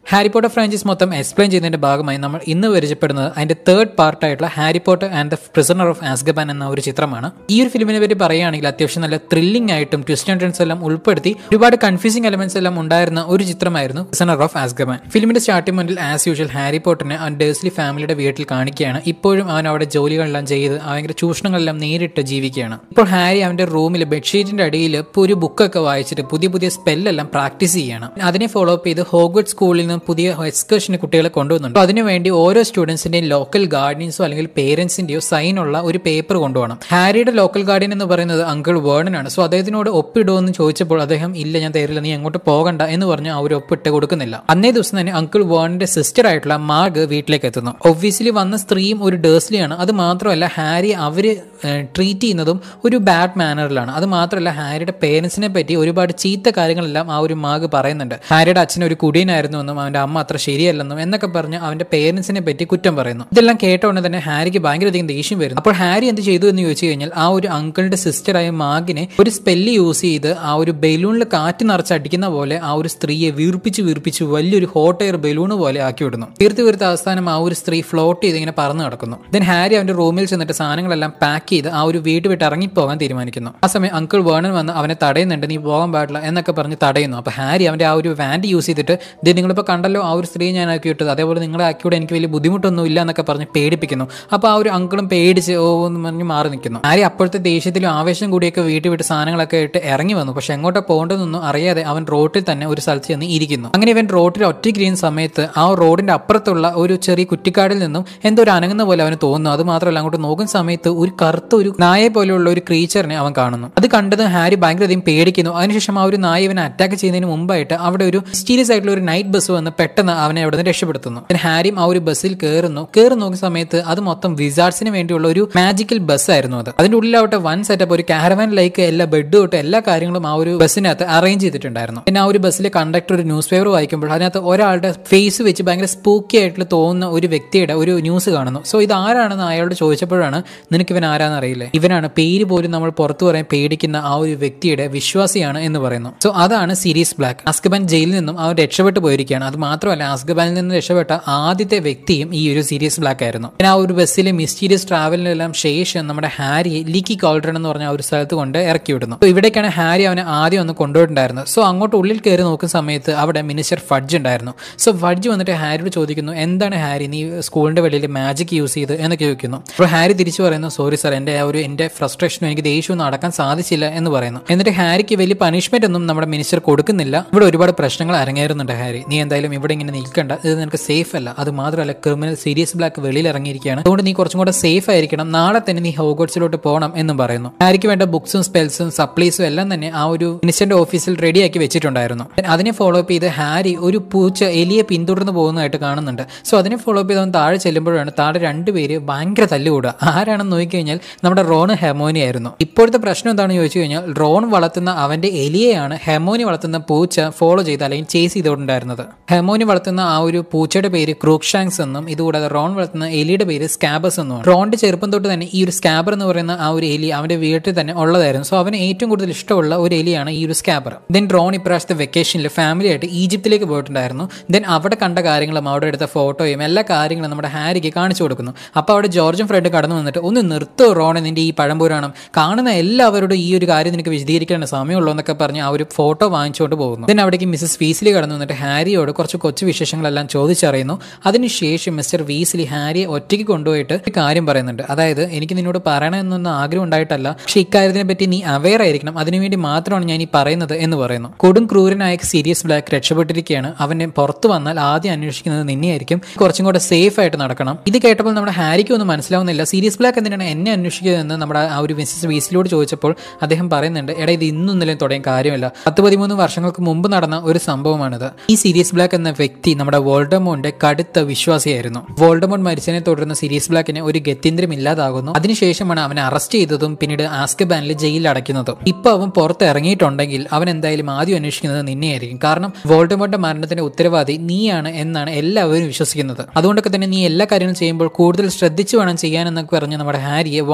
Harry Potter franchise മൊത്തം explain ചെയ്യുന്നതിന്റെ ഭാഗമായി നമ്മൾ ഇന്ന് പരിചയപ്പെടുന്നത് അതിന്റെ തേർഡ് പാർട്ടായിട്ടുള്ള Harry Potter and the prisoner of Azkaban എന്ന ഒരു ചിത്രമാണ് ഈ ഒരു ഫിലിമിനെ പറ്റി പറയുകയാണെങ്കിൽ അത്യാവശ്യം നല്ല ത്രില്ലിംഗ് ആയിട്ടും ട്വിസ്റ്റ് ആൻഡ് ടേൺസ് എല്ലാം ഉൾപ്പെടുത്തി ഒരുപാട് കൺഫ്യൂസിംഗ് എലമെന്റ്സ് എല്ലാം ഉണ്ടായിരുന്ന ഒരു ചിത്രമായിരുന്നു പ്രിസണർ ഓഫ് ആസ്ഗബാൻ ഫിലിമിന്റെ സ്റ്റാർട്ടിംഗ് മുന്നിൽ ആസ് യൂഷ്വൽ ഹാരി പോട്ടറിനെ അവൻ ഡേഴ്സ്ലി ഫാമിലിയുടെ വീട്ടിൽ കാണിക്കുകയാണ് ഇപ്പോഴും അവൻ അവിടെ ജോലികളെല്ലാം ചെയ്ത് ഭയങ്കര ചൂഷണങ്ങളെല്ലാം നേരിട്ട് ജീവിക്കുകയാണ് ഇപ്പോൾ ഹാരി അവന്റെ റൂമിൽ ബെഡ്ഷീറ്റിന്റെ അടിയിൽ ഇപ്പോൾ ഒരു ബുക്കൊക്കെ വായിച്ചിട്ട് പുതിയ പുതിയ സ്പെല്ലെല്ലാം പ്രാക്ടീസ് ചെയ്യണം അതിനെ ഫോളോ അപ്പ് ചെയ്ത് ഹോഗ്വഡ് സ്കൂളിൽ നിന്ന് പുതിയ എക്സ്കർഷന് കുട്ടികളെ കൊണ്ടുവന്നുണ്ട് അപ്പോൾ അതിനുവേണ്ടി ഓരോ സ്റ്റുഡൻസിന്റെയും ലോക്കൽ ഗാർഡിയൻസോ അല്ലെങ്കിൽ പേരൻസിന്റെയോ സൈൻ ഉള്ള ഒരു പേപ്പർ കൊണ്ടുപോകണം ഹാരിയുടെ ലോക്കൽ ഗാർഡിയൻ എന്ന് പറയുന്നത് അങ്കിൾ വേർണൻ ആണ് സോ അദ്ദേഹത്തിനോട് ഒപ്പിടുമോ എന്ന് ചോദിച്ചപ്പോൾ അദ്ദേഹം ഇല്ല ഞാൻ തരില്ല നീ അങ്ങോട്ട് പോകണ്ട എന്ന് പറഞ്ഞ് അവർ ഒപ്പിട്ട് കൊടുക്കുന്നില്ല അന്നേ ദിവസം തന്നെ അങ്കിൾ വേർണിന്റെ സിസ്റ്റർ ആയിട്ടുള്ള മാർഗ് വീട്ടിലേക്ക് എത്തുന്നു ഒബ്വിയസ്ലി വന്ന സ്ത്രീയും ഒരു ഡേഴ്സ്ലിയാണ് അത് മാത്രമല്ല ഹാരി അവര് ട്രീറ്റ് ചെയ്യുന്നതും ഒരു ബാഡ് മാനറിലാണ് അത് മാത്രമല്ല ഹാരിയുടെ പേരൻസിനെ പറ്റി ഒരുപാട് ചീത്ത കാര്യങ്ങളെല്ലാം ആ ഒരു മാഗ് പറയുന്നുണ്ട് ഹാരിയുടെ അച്ഛൻ ഒരു കുടിയനായിരുന്നു എന്നും അവന്റെ അമ്മ അത്ര ശരിയല്ലെന്നും എന്നൊക്കെ പറഞ്ഞ് അവന്റെ പേരൻസിനെ പറ്റി കുറ്റം പറയുന്നു ഇതെല്ലാം കേട്ട ഉടനെ തന്നെ ഹാരിക്ക് ഭയങ്കരധികം ദേഷ്യം വരുന്നു അപ്പോൾ ഹാരി എന്ത് ചെയ്തു എന്ന് ചോദിച്ചു കഴിഞ്ഞാൽ ആ ഒരു അങ്കിളിന്റെ സിസ്റ്ററായ മാഗിനെ ഒരു സ്പെല്ല് യൂസ് ചെയ്ത് ആ ഒരു ബലൂണിൽ കാറ്റ് നിറച്ച് അടിക്കുന്ന പോലെ ആ ഒരു സ്ത്രീയെ വീർപ്പിച്ച് വീർപ്പിച്ച് വലിയൊരു ഹോട്ട് എയർ ബലൂണ് പോലെ ആക്കി വിടുന്നു തീർത്ത് വീർത്ത അവസാനം ആ ഒരു സ്ത്രീ ഫ്ലോട്ട് ചെയ്ത് ഇങ്ങനെ പറന്ന് നടക്കുന്നു ദെൻ ഹാരി അവന്റെ റൂമിൽ ചെന്നിട്ട് സാധനങ്ങളെല്ലാം പാക്ക് ചെയ്ത് ആ ഒരു വീട് വിട്ട് ഇറങ്ങിപ്പോകാൻ തീരുമാനിക്കുന്നു ആ സമയം അങ്കിൾ വേണൻ വന്ന് അവനെ തടയുന്നുണ്ട് നീ പോകാൻ പാടില്ല എന്നൊക്കെ പറഞ്ഞ് തടയുന്നു അപ്പൊ ഹാരി അവന്റെ ആ ഒരു വാൻഡ് യൂസ് ചെയ്തിട്ട് ഇത് നിങ്ങളിപ്പോൾ കണ്ടല്ലോ ആ ഒരു സ്ത്രീ ഞാൻ ആക്കി വിട്ടത് അതേപോലെ നിങ്ങളെ ആക്കിയോടെ എനിക്ക് വലിയ ബുദ്ധിമുട്ടൊന്നും ഇല്ല എന്നൊക്കെ പറഞ്ഞ് പേടിപ്പിക്കുന്നു അപ്പോൾ ആ ഒരു അങ്കിളും പേടിച്ച് ഓ എന്ന് പറഞ്ഞ് മാറി നിൽക്കുന്നു ഹാരി അപ്പോഴത്തെ ദേഷ്യത്തിലും ആവേശം കൂടിയൊക്കെ വീട്ടിൽ വിട്ട് സാധനങ്ങളൊക്കെ ഇട്ട് ഇറങ്ങി വന്നു പക്ഷെ എങ്ങോട്ടോ പോകേണ്ടതെന്നൊന്നും അറിയാതെ അവൻ റോഡിൽ തന്നെ ഒരു സ്ഥലത്ത് ചെന്ന് ഇരിക്കുന്നു അങ്ങനെ ഇവൻ റോഡിൽ ഒറ്റയ്ക്ക് ഇരിക്കുന്ന സമയത്ത് ആ റോഡിന്റെ അപ്പുറത്തുള്ള ഒരു ചെറിയ കുറ്റിക്കാടിൽ നിന്നും എന്തോ ഒരു അനങ്ങുന്ന പോലെ അവന് തോന്നുന്നു അത് മാത്രമല്ല അങ്ങോട്ട് നോക്കുന്ന സമയത്ത് ഒരു കറുത്ത ഒരു നായെ പോലെയുള്ള ഒരു ക്രീച്ചറിനെ അവൻ കാണുന്നു അത് കണ്ടത് ഹാരി ഭയങ്കരധികം പേടിക്കുന്നു അതിനുശേഷം ആ ഒരു നായ ഇവനെ അറ്റാക്ക് ചെയ്യുന്നതിന് മുമ്പായിട്ട് അവിടെ ഒരു മിസ്റ്റീരിയസ് ആയിട്ടുള്ള ഒരു നൈറ്റ് ബസ് വന്ന് പെട്ടെന്ന് അവനെ അവിടെ നിന്ന് രക്ഷപ്പെടുത്തുന്നു പിന്നെ ഹാരിയും ആ ഒരു ബസ്സിൽ കയറുന്നു കയറി നോക്കുന്ന സമയത്ത് അത് മൊത്തം വിസാർഡ്സിന് വേണ്ടിയുള്ള ഒരു മാജിക്കൽ ബസ് ആയിരുന്നു അത് അതിന്റെ ഉള്ളിലാവട്ടെ വൺ സെറ്റപ്പ് ഒരു കാരവാൻ ലൈക്ക് എല്ലാ ബെഡ് തൊട്ട് എല്ലാ കാര്യങ്ങളും ആ ഒരു ബസ്സിനകത്ത് അറേഞ്ച് ചെയ്തിട്ടുണ്ടായിരുന്നു പിന്നെ ആ ഒരു ബസ്സിലെ കണ്ടക്ടർ ഒരു ന്യൂസ് പേപ്പർ വായിക്കുമ്പോൾ അതിനകത്ത് ഒരാളുടെ ഫേസ് വെച്ച് ഭയങ്കര സ്പൂക്കി ആയിട്ട് തോന്നുന്ന ഒരു വ്യക്തിയുടെ ഒരു ന്യൂസ് കാണുന്നു സോ ഇത് ആരാണെന്ന് അയാളോട് ചോദിച്ചപ്പോഴാണ് നിനക്ക് ഇവൻ ആരാന്ന് അറിയില്ലേ ഇവനാണ് പേര് പോലും നമ്മൾ പുറത്തു പറയാൻ പേടിക്കുന്ന ആ ഒരു വ്യക്തിയുടെ വിശ്വാസിയാണ് എന്ന് പറയുന്നു സോ അതാണ് സീരീസ് ബ്ലാക്ക് ആസ്കബാൻ ജയിലിൽ നിന്നും അവൻ രക്ഷപ്പെട്ടു പോയിരിക്കുകയാണ് അത് മാത്രമല്ല ആസ്കബാനിൽ നിന്ന് രക്ഷപ്പെട്ട ആദ്യത്തെ വ്യക്തിയും ഈ ഒരു സീരീസ് ബ്ലാക്ക് ആയിരുന്നു പിന്നെ ആ ഒരു ബസ്സിലെ മിസ്റ്റീരിയസ് ട്രാവലിനെല്ലാം ശേഷം നമ്മുടെ ഹാരിയെ ലീക്കി കോൾഡ്രൺ എന്ന് പറഞ്ഞ ആ ഒരു സ്ഥലത്ത് കൊണ്ട് ഇറക്കി വിടുന്നു സോ ഇവിടേക്കാണ് ഹാരി അവനെ ആദ്യം ഒന്ന് കൊണ്ടുപോയിട്ടുണ്ടായിരുന്നത് സോ അങ്ങോട്ട് ഉള്ളിൽ കയറി നോക്കുന്ന സമയത്ത് അവിടെ മിനിസ്റ്റർ ഫഡ്ജ് ഉണ്ടായിരുന്നു സോ ഫഡ്ജ് വന്നിട്ട് ഹാരിയോട് ചോദിക്കുന്നു എന്താണ് ഹാരി നീ സ്കൂളിന്റെ വെളിയിൽ മാജിക് യൂസ് ചെയ്ത് എന്നൊക്കെ ചോദിക്കുന്നു അപ്പോൾ ഹാരി തിരിച്ചു പറയുന്നു സോറി സാർ എൻ്റെ ആ ഒരു എൻ്റെ ഫ്രസ്ട്രേഷനും എനിക്ക് ദേഷ്യമൊന്നും അടക്കാൻ സാധിച്ചില്ല എന്ന് പറയുന്നു എന്നിട്ട് ഹാരിക്ക് വലിയ പണിഷ്മെന്റ് ഒന്നും നമ്മുടെ മിനിസ്റ്റർ കൊടുക്കുന്നില്ല ഇവിടെ ഒരുപാട് പ്രശ്നങ്ങൾ അരങ്ങേറുന്നുണ്ട് ഹാരി നീ എന്തായാലും ഇവിടെ ഇങ്ങനെ നിൽക്കണ്ട ഇത് നിനക്ക് സേഫ് അല്ല അത് മാത്രമല്ല ക്രിമിനൽ സീരിയസ് ബ്ലാക്ക് വെളിയിൽ ഇറങ്ങിയിരിക്കുകയാണ് അതുകൊണ്ട് നീ കുറച്ചും കൂടെ സേഫ് ആയിരിക്കണം നാളെ തന്നെ നീ ഹോഗോട്സിലോട്ട് പോകണം എന്നും പറയുന്നു ഹാരിക്ക് വേണ്ട ബുക്സും സ്പെൽസും സപ്ലീസും എല്ലാം തന്നെ ആ ഒരു മിനിസ്റ്ററിന്റെ ഓഫീസിൽ റെഡിയാക്കി വെച്ചിട്ടുണ്ടായിരുന്നു അതിനെ ഫോളോ അപ്പ് ചെയ്ത് ഹാരി ഒരു പൂച്ച എലിയെ പിന്തുടർന്ന് പോകുന്നതായിട്ട് കാണുന്നുണ്ട് സോ അതിനെ ഫോളോ അപ്പ് ചെയ്ത് അവൻ താഴെ ചെല്ലുമ്പോഴാണ് താഴെ രണ്ടുപേര് ഭയങ്കര തല്ലുകൂടുക ആരാണെന്ന് നോക്കിക്കഴിഞ്ഞാൽ നമ്മുടെ റോൺ ഹെമോനി ആയിരുന്നു ഇപ്പോഴത്തെ പ്രശ്നം എന്താണെന്ന് ചോദിച്ചു കഴിഞ്ഞാൽ റോൺ വളർത്തുന്ന അവന്റെ എലിയെയാണ് ഹെമോനി വളർത്തുന്ന പൂച്ച ഫോളോ ചെയ്ത് അല്ലെങ്കിൽ ചേസ് ചെയ്തുകൊണ്ടുണ്ടായിരുന്നത് ഹെമോനി വളർത്തുന്ന ആ ഒരു പൂച്ചയുടെ പേര് ക്രൂക്ഷാങ്സ് എന്നും ഇതുകൂടാതെ റോൺ വളർത്തുന്ന എലിയുടെ പേര് സ്കാബസ് എന്നുമാണ് റോണിന്റെ ചെറുപ്പം തൊട്ട് തന്നെ ഈ ഒരു സ്കാബർ എന്ന് പറയുന്ന ആ ഒരു എലി അവന്റെ വീട്ടിൽ തന്നെ ഉള്ളതായിരുന്നു സോ അവന് ഏറ്റവും കൂടുതൽ ഇഷ്ടമുള്ള ഒരു എലിയാണ് ഈ ഒരു സ്കാബർ ദെൻ റോൺ ഇപ്രാവശ്യത്തെ വെക്കേഷനിൽ ഫാമിലി ആയിട്ട് ഈജിപ്തിലേക്ക് പോയിട്ടുണ്ടായിരുന്നു ദെൻ അവിടെ കണ്ട കാര്യങ്ങളും അവിടെ എടുത്ത ഫോട്ടോയും എല്ലാ കാര്യങ്ങളും നമ്മുടെ ഹാരിക്ക് കാണിച്ചു കൊടുക്കുന്നു അപ്പോൾ അവിടെ ജോർജും ഫ്രെഡ് കടന്നു വന്നിട്ട് ഒന്ന് നിർത്തോ റോണെ നിന്റെ ഈ പഴംപുരാണം കാണുന്ന എല്ലാവരോടും ഈ ഒരു കാര്യം നിനക്ക് വിശദീകരിക്കേണ്ട സമയമുള്ളൂ എന്നൊക്കെ പറഞ്ഞ് ആ ഒരു ഫോട്ടോ വാങ്ങിച്ചുകൊണ്ട് പോകുന്നു ദെൻ അവിടേക്ക് മിസ്സസ് വീസ്ലി കടന്നു വന്നിട്ട് ഹാരിയോട് കുറച്ച് കൊച്ചു വിശേഷങ്ങളെല്ലാം ചോദിച്ചറിയുന്നു അതിനുശേഷം മിസ്റ്റർ വീസ്ലി ഹാരിയെ ഒറ്റയ്ക്ക് കൊണ്ടുപോയിട്ട് ഒരു കാര്യം പറയുന്നുണ്ട് അതായത് എനിക്ക് നിന്നോട് പറയണമെന്നൊന്നും ആഗ്രഹം ഉണ്ടായിട്ടല്ല പക്ഷെ ഇക്കാര്യത്തിനെ പറ്റി നീ അവെയർ ആയിരിക്കണം അതിനുവേണ്ടി മാത്രമാണ് ഞാൻ ഈ പറയുന്നത് എന്ന് പറയുന്നു കൊടും ക്രൂരനായ സീരിയസ് ബ്ലാക്ക് രക്ഷപ്പെട്ടിരിക്കുകയാണ് അവനെ പുറത്തു വന്നാൽ ആദ്യം അന്വേഷിക്കുന്നത് നിന്നെയായിരിക്കും കുറച്ചും കൂടെ സേഫ് ആയിട്ട് നടക്കണം ഇത് കേട്ടപ്പോൾ നമ്മുടെ ഹാരിക്ക് ഒന്നും മനസ്സിലാവുന്നില്ല സീരിയസ് ബ്ലാക്ക് എന്തിനാണ് എന്നെ അന്വേഷിക്കുന്നതെന്ന് നമ്മുടെ ആ ഒരു മിസ്സസ് വീസിലോട് ചോദിച്ചപ്പോൾ അദ്ദേഹം പറയുന്നുണ്ട് എടാ ഇത് ഇന്നും നിലയും തുടങ്ങിയ കാര്യമല്ല പത്ത് പതിമൂന്ന് വർഷങ്ങൾക്ക് മുമ്പ് നടന്ന ഒരു സംഭവമാണിത് ഈ സീരിയസ് ബ്ലാക്ക് എന്ന വ്യക്തി നമ്മുടെ വോൾഡമോന്റെ കടുത്ത വിശ്വാസിയായിരുന്നു വോൾഡമോൺ മരിച്ചതിനെ തുടർന്ന് സീരിയസ് ബ്ലാക്കിന് ഒരു ഗത്യന്തരം ഇല്ലാതാകുന്നു അതിനുശേഷമാണ് അവനെ അറസ്റ്റ് ചെയ്തതും പിന്നീട് ആസ്കബാനിൽ ജയിലിൽ അടയ്ക്കുന്നതും ഇപ്പൊ അവൻ പുറത്ത് ഇറങ്ങിയിട്ടുണ്ടെങ്കിൽ അവൻ എന്തായാലും ആദ്യം അന്വേഷിക്കുന്നത് നിന്നെയായിരിക്കും കാരണം വോൾഡമോന്റെ മരണത്തിന്റെ ഉത്തരവാദി നീയാണ് എന്നാണ് എല്ലാവരും വിശ്വസിക്കുന്നത് അതുകൊണ്ടൊക്കെ തന്നെ നീ എല്ലാ കാര്യങ്ങളും ചെയ്യുമ്പോൾ കൂടുതൽ ശ്രദ്ധിച്ചു വേണം ചെയ്യാനെന്നൊക്കെ പറഞ്ഞ് നമ്മുടെ ഹാരിയെ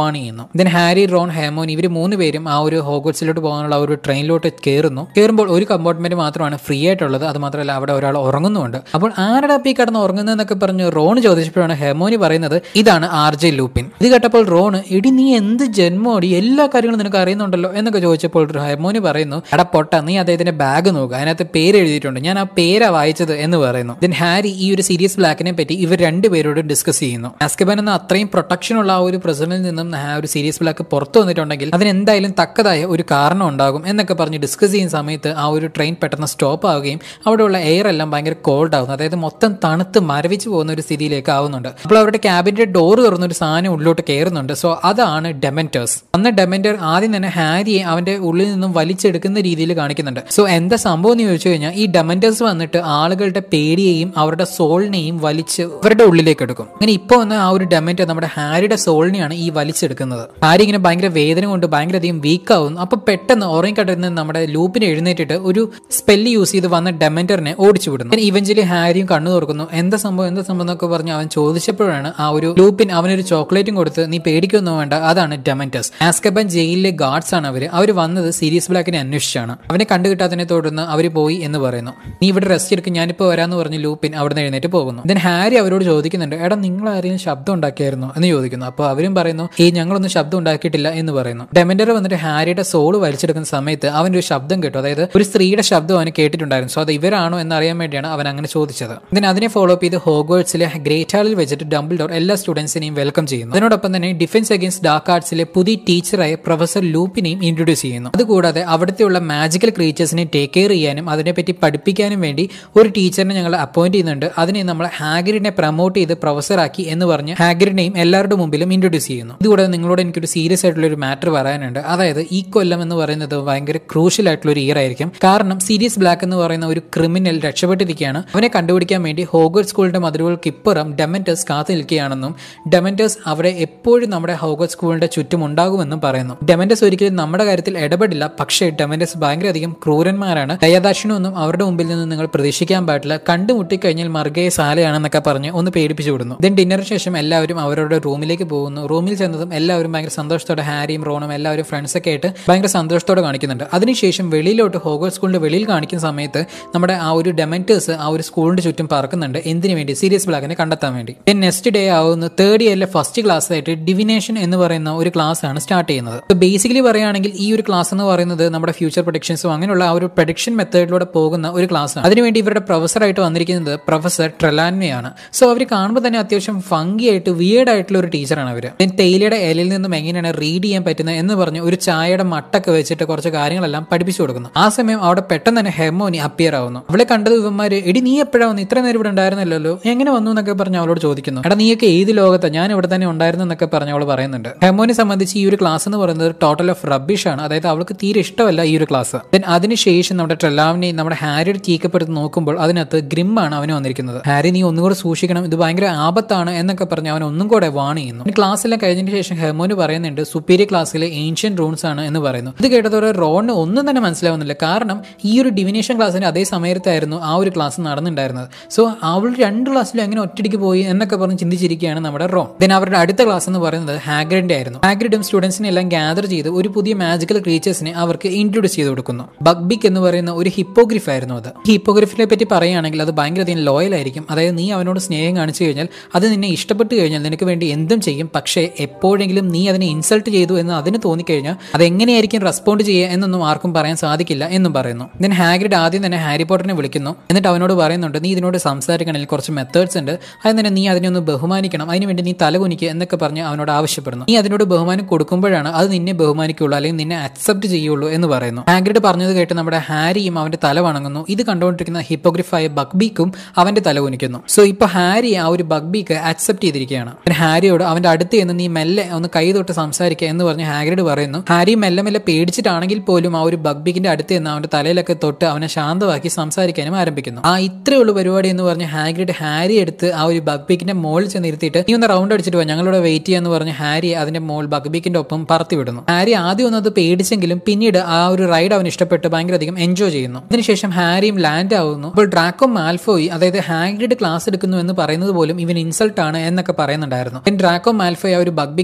വാൺ ചെയ്യുന്നു ദെൻ ഹാരി റോൺ ഹേമോൻ ഇവർ മൂന്ന് പേരും ആ ഒരു ഹോഗോട്സിലോട്ട് പോകാനുള്ള ആ ഒരു ട്രെയിനിലോട്ട് കയറുന്നു കയറുമ്പോൾ ഒരു കമ്പാർട്ട്മെന്റ് മാത്രമാണ് ഫ്രീ ആയിട്ടുള്ളത് അത് മാത്രമല്ല അവിടെ ഒരാൾ ഉറങ്ങുന്നുണ്ട് അപ്പോൾ ആരുടെ അപ്പി കിടന്ന് ഉറങ്ങുന്നതെന്നൊക്കെ പറഞ്ഞ് റോൺ ചോദിച്ചപ്പോഴാണ് ഹെമോനി പറയുന്നത് ഇതാണ് ആർ ജെ ലൂപ്പിൻ ഇത് കേട്ടപ്പോൾ റോൺ എടി നീ എന്ത് ജന്മോടി എല്ലാ കാര്യങ്ങളും നിനക്ക് അറിയുന്നുണ്ടല്ലോ എന്നൊക്കെ ചോദിച്ചപ്പോൾ ഹെമോനി പറയുന്നു എടാ പൊട്ട നീ അദ്ദേഹത്തിന്റെ ബാഗ് നോക്കുക അതിനകത്ത് പേര് എഴുതിയിട്ടുണ്ട് ഞാൻ ആ പേരാ വായിച്ചത് എന്ന് പറയുന്നു ദെൻ ഹാരി ഈ ഒരു സീരിയസ് ബ്ലാക്കിനെ പറ്റി ഇവർ രണ്ടുപേരോട് ഡിസ്കസ് ചെയ്യുന്നു ആസ്കബൻ എന്ന അത്രയും പ്രൊട്ടക്ഷൻ ഉള്ള ആ ഒരു പ്രസിഡന്റിൽ നിന്നും ആ ഒരു സീരിയസ് ബ്ലാക്ക് പുറത്തു വന്നിട്ടുണ്ടെങ്കിൽ അതിന് എന്തായാലും തക്കതായ ഒരു കാരണം ഉണ്ടാകും എന്നൊക്കെ പറഞ്ഞ് ഡിസ്കസ് ചെയ്യുന്ന സമയത്ത് ആ ഒരു ട്രെയിൻ പെട്ടെന്ന് സ്റ്റോപ്പ് ആവുകയും അവിടെയുള്ള എയർ എല്ലാം ഭയങ്കര കോൾഡ് ആവുന്നു അതായത് മൊത്തം തണുത്ത് മരവിച്ച് പോകുന്ന ഒരു സ്ഥിതിയിലേക്ക് ആവുന്നുണ്ട് അപ്പോൾ അവരുടെ ക്യാബിന്റെ ഡോർ തുറന്ന ഒരു സാധനം ഉള്ളിലോട്ട് കയറുന്നുണ്ട് സോ അതാണ് ഡെമൻറ്റേഴ്സ് അന്ന് ഡെമൻറ്റർ ആദ്യം തന്നെ ഹാരിയെ അവന്റെ ഉള്ളിൽ നിന്നും വലിച്ചെടുക്കുന്ന രീതിയിൽ കാണിക്കുന്നുണ്ട് സോ എന്താ സംഭവം എന്ന് ചോദിച്ചു കഴിഞ്ഞാൽ ഈ ഡെമൻറ്റേഴ്സ് വന്നിട്ട് ആളുകളുടെ പേടിയെയും അവരുടെ സോളിനെയും വലിച്ച് അവരുടെ ഉള്ളിലേക്ക് എടുക്കും അങ്ങനെ ഇപ്പോൾ വന്ന ആ ഒരു ഡെമൻറ്റർ നമ്മുടെ ഹാരിയുടെ സോളിനെയാണ് ഈ വലിച്ചെടുക്കുന്നത് ഹാരി ഇങ്ങനെ ഭയങ്കര വേദന കൊണ്ട് ഭയങ്കര അധികം വീക്ക് ആവുന്നു അപ്പൊ പെട്ടെന്ന് ഉറങ്ങിക്കട്ടിരുന്ന് നമ്മുടെ ലൂപ്പിനെ എഴുന്നേറ്റിട്ട് ഒരു സ്പെല്ല് യൂസ് ചെയ്ത് വന്ന ഡെമൻറ്ററിനെ ഓടിച്ചു വിടുന്നു ഇവഞ്ചലി ഹാരിയും കണ്ണു തുറക്കുന്നു എന്താ സംഭവം എന്താ സംഭവം എന്നൊക്കെ പറഞ്ഞ് അവൻ ചോദിച്ചപ്പോഴാണ് ആ ഒരു ലൂപ്പിൻ അവനൊരു ചോക്ലേറ്റും കൊടുത്ത് നീ പേടിക്കൊന്നും വേണ്ട അതാണ് ഡെമൻറ്റസ് ആസ്കബൻ ജയിലിലെ ഗാർഡ്സ് ആണ് അവര് അവർ വന്നത് സീരിയസ് ബ്ലാക്കിനെ അന്വേഷിച്ചാണ് അവനെ കണ്ടു കിട്ടാത്തതിനെ തുടർന്ന് അവർ പോയി എന്ന് പറയുന്നു നീ ഇവിടെ റെസ്റ്റ് എടുക്കും ഞാനിപ്പോൾ വരാന്ന് പറഞ്ഞ് ലൂപ്പിൻ അവിടെ നിന്ന് എഴുന്നേറ്റ് പോകുന്നു ദെൻ ഹാരി അവരോട് ചോദിക്കുന്നുണ്ട് എടാ നിങ്ങൾ ആരെങ്കിലും ശബ്ദം ഉണ്ടാക്കിയായിരുന്നു എന്ന് ചോദിക്കുന്നു അപ്പോൾ അവരും പറയുന്നു ഈ ഞങ്ങളൊന്നും ശബ്ദം ഉണ്ടാക്കിയിട്ടില്ല എന്ന് പറയുന്നു ഡെമൻഡർ വന്നിട്ട് ഹാരിയുടെ സോള് വലിച്ചെടുക്കുന്ന സമയത്ത് അവൻ ഒരു ശബ്ദം കേട്ടു അതായത് ഒരു സ്ത്രീയുടെ ശബ്ദം അവന് കേട്ടിട്ടുണ്ടായിരുന്നു സോ അത് ഇവരാണോ എന്ന് അറിയാൻ വേണ്ടിയാണ് അവൻ അങ്ങനെ ചോദിച്ചത് ദെൻ അതിനെ ഫോളോ അപ്പ് ചെയ്ത് ഹോഗേഴ്സിലെ ഗ്രേറ്റ് ഹാളിൽ വെച്ചിട്ട് ഡംബിൾ ഡോർ എല്ലാ സ്റ്റുഡൻസിനെയും വെൽക്കം ചെയ്യുന്നു അതിനോടൊപ്പം തന്നെ ഡിഫൻസ് അഗേൻസ്റ്റ് ഡാർക്ക് ആർട്സിലെ പുതിയ ടീച്ചറായ പ്രൊഫസർ ലൂപ്പിനെയും ഇൻട്രൊഡ്യൂസ് ചെയ്യുന്നു അതുകൂടാതെ അവിടുത്തെയുള്ള മാജിക്കൽ ക്രീച്ചേഴ്സിനെ ടേക്ക് കെയർ ചെയ്യാനും അതിനെപ്പറ്റി പഠിപ്പിക്കാനും വേണ്ടി ഒരു ടീച്ചറിനെ ഞങ്ങൾ അപ്പോയിന്റ് ചെയ്യുന്നുണ്ട് അതിനെ നമ്മൾ ഹാഗറിനെ പ്രൊമോട്ട് ചെയ്ത് പ്രൊഫസറാക്കി എന്ന് പറഞ്ഞ് ഹാഗറിനെയും എല്ലാവരുടെ മുമ്പിലും ഇൻട്രൊഡ്യൂസ് ചെയ്യുന്നു ഇതുകൂടാതെ നിങ്ങളോട് എനിക്കൊരു സീരിയസ് ആയിട്ടുള്ള ഒരു മാറ്റർ പറയാനുണ്ട് അതായത് ഈ കൊല്ലം എന്ന് പറയുന്നത് ഭയങ്കര ക്രൂഷ്യൽ ആയിട്ടുള്ള ഒരു ഇയർ ആയിരിക്കും കാരണം സീരിയസ് ബ്ലാക്ക് എന്ന് പറയുന്ന ഒരു ക്രിമിനൽ രക്ഷപ്പെട്ടിരിക്കുകയാണ് അവനെ കണ്ടുപിടിക്കാൻ വേണ്ടി ഹോഗർ സ്കൂളിന്റെ മതിലുകൾക്ക് ഇപ്പുറം ഡെമൻറ്റേഴ്സ് കാത്തു നിൽക്കുകയാണെന്നും ഡെമൻറ്റേഴ്സ് അവിടെ എപ്പോഴും നമ്മുടെ ഹോഗർ സ്കൂളിന്റെ ചുറ്റും ഉണ്ടാകുമെന്നും പറയുന്നു ഡെമൻറ്റേഴ്സ് ഒരിക്കലും നമ്മുടെ കാര്യത്തിൽ ഇടപെടില്ല പക്ഷേ ഡെമൻറ്റേഴ്സ് ഭയങ്കര അധികം ക്രൂരന്മാരാണ് ദയാദാക്ഷിണമൊന്നും അവരുടെ മുമ്പിൽ നിന്ന് നിങ്ങൾ പ്രതീക്ഷിക്കാൻ പാടില്ല കണ്ടുമുട്ടിക്കഴിഞ്ഞാൽ മർഗയെ സാലയാണെന്നൊക്കെ പറഞ്ഞ് ഒന്ന് പേടിപ്പിച്ചു വിടുന്നു ദെൻ ഡിന്നറിന് ശേഷം എല്ലാവരും അവരുടെ റൂമിലേക്ക് പോകുന്നു റൂമിൽ ചെന്നതും എല്ലാവരും ഭയങ്കര സന്തോഷത്തോടെ ഹാരിയും റോണും എല്ലാവരും ഫ്രണ്ട്സൊക്കെ ആയിട്ട് ഭയങ്കര സന്തോഷത്തോടെ കാണിക്കുന്നുണ്ട് അതിനുശേഷം വെളിയിലോട്ട് ഹോഗർ സ്കൂളിന്റെ വെളിയിൽ കാണിക്കുന്ന സമയത്ത് നമ്മുടെ ആ ഒരു ഡെമൻറ്റേഴ്സ് ആ ഒരു സ്കൂളിന്റെ ചുറ്റും പറക്കുന്നുണ്ട് എന്തിനു വേണ്ടി സീരിയസ് ബ്ലാക്കിനെ കണ്ടെത്താൻ വേണ്ടി ദെൻ നെക്സ്റ്റ് ഡേ ആവുന്ന തേർഡ് ഇയറിലെ ഫസ്റ്റ് ക്ലാസ് ആയിട്ട് ഡിവിനേഷൻ എന്ന് പറയുന്ന ഒരു ക്ലാസ് ആണ് സ്റ്റാർട്ട് ചെയ്യുന്നത് അപ്പോൾ ബേസിക്കലി പറയുകയാണെങ്കിൽ ഈ ഒരു ക്ലാസ് എന്ന് പറയുന്നത് നമ്മുടെ ഫ്യൂച്ചർ പ്രൊഡിക്ഷൻസും അങ്ങനെയുള്ള ആ ഒരു പ്രൊഡിക്ഷൻ മെത്തേഡിലൂടെ പോകുന്ന ഒരു ക്ലാസ് ആണ് അതിനുവേണ്ടി ഇവരുടെ പ്രൊഫസറായിട്ട് വന്നിരിക്കുന്നത് പ്രൊഫസർ ട്രെലാൻമയാണ് സോ അവർ കാണുമ്പോൾ തന്നെ അത്യാവശ്യം ഫങ്കി ആയിട്ട് വിയേഡ് ആയിട്ടുള്ള ഒരു ടീച്ചറാണ് അവർ ദെൻ തേയിലയുടെ ഇലയിൽ നിന്നും എങ്ങനെയാണ് റീഡ് ചെയ്യാൻ പറ്റുന്നത് എന്ന് പറഞ്ഞ് ഒരു ചായയുടെ മട്ടൊക്കെ വെച്ചിട്ട് കുറച്ച് കാര്യങ്ങളെല്ലാം പഠിപ്പിച്ചു കൊടുക്കുന്നു ആ സമയം അവിടെ പെട്ടെന്ന് തന്നെ ഹെമോനി അപ്പിയർ ആവുന്നു അവളെ കണ്ടത് ഇവന്മാര് എടി നീ എപ്പോഴാ വന്നു ഇത്ര നേരം ഇവിടെ ഉണ്ടായിരുന്നല്ലോ എങ്ങനെ വന്നു എന്നൊക്കെ പറഞ്ഞ് അവളോട് ചോദിക്കുന്നു എടാ നീയൊക്കെ ഏത് ലോകത്താ ഞാൻ ഇവിടെ തന്നെ ഉണ്ടായിരുന്നു എന്നൊക്കെ പറഞ്ഞ് അവൾ പറയുന്നുണ്ട് ഹെമോനെ സംബന്ധിച്ച് ഈ ഒരു ക്ലാസ് എന്ന് പറയുന്നത് ടോട്ടൽ ഓഫ് റബ്ബിഷ് ആണ് അതായത് അവൾക്ക് തീരെ ഇഷ്ടമല്ല ഈ ഒരു ക്ലാസ് ദെൻ അതിനുശേഷം നമ്മുടെ ട്രെലാവിനെയും നമ്മുടെ ഹാരിയുടെ ചീക്കപ്പെടുത്ത് നോക്കുമ്പോൾ അതിനകത്ത് ഗ്രിം ആണ് അവന് വന്നിരിക്കുന്നത് ഹാരി നീ ഒന്നുകൂടെ സൂക്ഷിക്കണം ഇത് ഭയങ്കര ആപത്താണ് എന്നൊക്കെ പറഞ്ഞ് അവൻ ഒന്നും കൂടെ വാൺ ചെയ്യുന്നു ഈ ക്ലാസ്സെല്ലാം കഴിഞ്ഞതിന് ശേഷം ഹെമോന് പറയുന്നുണ്ട് സുപ്പീരിയർ ക്ലാസ്സിലെ ഏൻഷ്യൻ റൂൺസ് ആണ് എന്ന് പറയുന്നു ഇത് കേട്ടതോടെ റോണിന് ഒന്നും തന്നെ മനസ്സിലാവുന്നില്ല കാരണം ഈ ഒരു ഡിവിനേഷൻ ക്ലാസ്സിന് അതേ സമയത്തായിരുന്നു ആ ഒരു ക്ലാസ് നടന്നിട്ടുണ്ടായിരുന്നത് സോ അവൾ രണ്ട് ക്ലാസ്സിലും എങ്ങനെ ഒറ്റയ്ക്ക് പോയി എന്നൊക്കെ പറഞ്ഞ് ചിന്തിച്ചിരിക്കുകയാണ് നമ്മുടെ റോൺ ദെൻ അവരുടെ അടുത്ത ക്ലാസ് എന്ന് പറയുന്നത് ഹാഗ്രിഡിന്റെ ആയിരുന്നു ഹാഗ്രിഡും സ്റ്റുഡൻസിനെ എല്ലാം ഗ്യാദർ ചെയ്ത് ഒരു പുതിയ മാജിക്കൽ ക്രീച്ചേഴ്സിനെ അവർക്ക് ഇൻട്രൊഡ്യൂസ് ചെയ്ത് കൊടുക്കുന്നു ബഗ്ബിക് എന്ന് പറയുന്ന ഒരു ഹിപ്പോഗ്രിഫ് ആയിരുന്നു അത് ഈ ഹിപ്പോഗ്രിഫിനെ പറ്റി പറയുകയാണെങ്കിൽ അത് ഭയങ്കര അധികം ലോയൽ ആയിരിക്കും അതായത് നീ അവനോട് സ്നേഹം കാണിച്ചു കഴിഞ്ഞാൽ അത് നിന്നെ ഇഷ്ടപ്പെട്ട് കഴിഞ്ഞാൽ നിനക്ക് വേണ്ടി എന്തും ചെയ്യും പക്ഷേ എപ്പോഴെങ്കിലും നീ അതിനെ ഇൻസൾട്ട് ചെയ്തു എന്ന് അതിന് തോന്നിക്കഴിഞ്ഞാൽ അത് എങ്ങനെയായിരിക്കും റെസ്പോണ്ട് ചെയ്യുക എന്നൊന്നും ആർക്കും പറയാൻ സാധിക്കില്ല എന്നും പറയുന്നു ദെൻ ഹാഗ്രിഡ് ആദ്യം തന്നെ ഹാരി പോട്ടറിനെ വിളിക്കുന്നു എന്നിട്ട് അവനോട് പറയുന്നുണ്ട് നീ ഇതിനോട് സംസാരിക്കണമെങ്കിൽ കുറച്ച് മെത്തേഡ്സ് ഉണ്ട് അതിന് തന്നെ നീ അതിനെ ഒന്ന് ബഹുമാനിക്കണം അതിനുവേണ്ടി നീ തലകുനിക്കുക എന്നൊക്കെ പറഞ്ഞ് അവനോട് ആവശ്യപ്പെടുന്നു നീ അതിനോട് ബഹുമാനം കൊടുക്കുമ്പോഴാണ് അത് നിന്നെ ബഹുമാനിക്കുള്ളൂ അല്ലെങ്കിൽ നിന്നെ അക്സെപ്റ്റ് ചെയ്യുള്ളൂ എന്ന് പറയുന്നു ഹാഗ്രിഡ് പറഞ്ഞത് കേട്ട് നമ്മുടെ ഹാരിയും അവന്റെ തല വണങ്ങുന്നു ഇത് കണ്ടുകൊണ്ടിരിക്കുന്ന ഹിപ്പോഗ്രിഫായ ബഗ്ബീക്കും അവന്റെ തല കുനിക്കുന്നു സോ ഇപ്പൊ ഹാരി ആ ഒരു ബഗ്ബീക്ക് അക്സെപ്റ്റ് ചെയ്തിരിക്കുകയാണ് പിന്നെ ഹാരിയോട് അവന്റെ അടുത്ത് നിന്ന് നീ മെല്ലെ ഒന്ന് കൈ തൊട്ട് സംസാരിക്കുക എന്ന് പറഞ്ഞ് ഹാഗ്രിഡ് പറയുന്നു ഹാരി മെല്ലെ മെല്ലെ പേടിച്ചിട്ടാണെങ്കിൽ പോലും ആ ഒരു ബഗ്ബീക്കിന്റെ അടുത്ത് നിന്ന് അവന്റെ തലയിലൊക്കെ തൊട്ട് അവനെ ശാന്തമാക്കി സംസാരിക്കാനും ആരംഭിക്കുന്നു ആ ഇത്രേ ഉള്ളൂ പരിപാടി എന്ന് പറഞ്ഞ് ഹാഗ്രിഡ് ഹാരി എടുത്ത് ആ ഒരു ബഗ്ബീക്കിന്റെ മോളിൽ ചെന്ന് ഇരുത്തിയിട്ട് നീ ഒന്ന് റൗണ്ട് അടിച്ചിട്ട് പോയി ഞങ്ങളിവിടെ വെയിറ്റ് ചെയ്യാന്ന് പറഞ്ഞ് ഹാരി അതിന്റെ മോൾ ബഗ്ബീക്കിന്റെ ഒപ്പം പറത്തി വിടുന്നു ഹാരി ആദ്യം ഒന്നത് പേടിച്ചെങ്കിലും പിന്നീട് ആ ഒരു റൈഡ് അവന് ഇഷ്ടപ്പെട്ട് ഭയങ്കര അധികം എൻജോയ് ചെയ്യുന്നു അതിനുശേഷം ഹാരിയും ലാൻഡ് ആവുന്നു അപ്പോൾ ഡ്രാക്കോ മാൽഫോയി അതായത് ഹാഗ്രിഡ് ക്ലാസ് എടുക്കുന്നു എന്ന് പറയുന്നത് പോലും ഇവൻ ഇൻസൾട്ട് ആണ് എന്നൊക്കെ പറയുന്നുണ്ടായിരുന്നു ഡ്രാക്കോ മാൽഫോയ് ആ ഒരു ബഗ്ബിക്കിന്റെ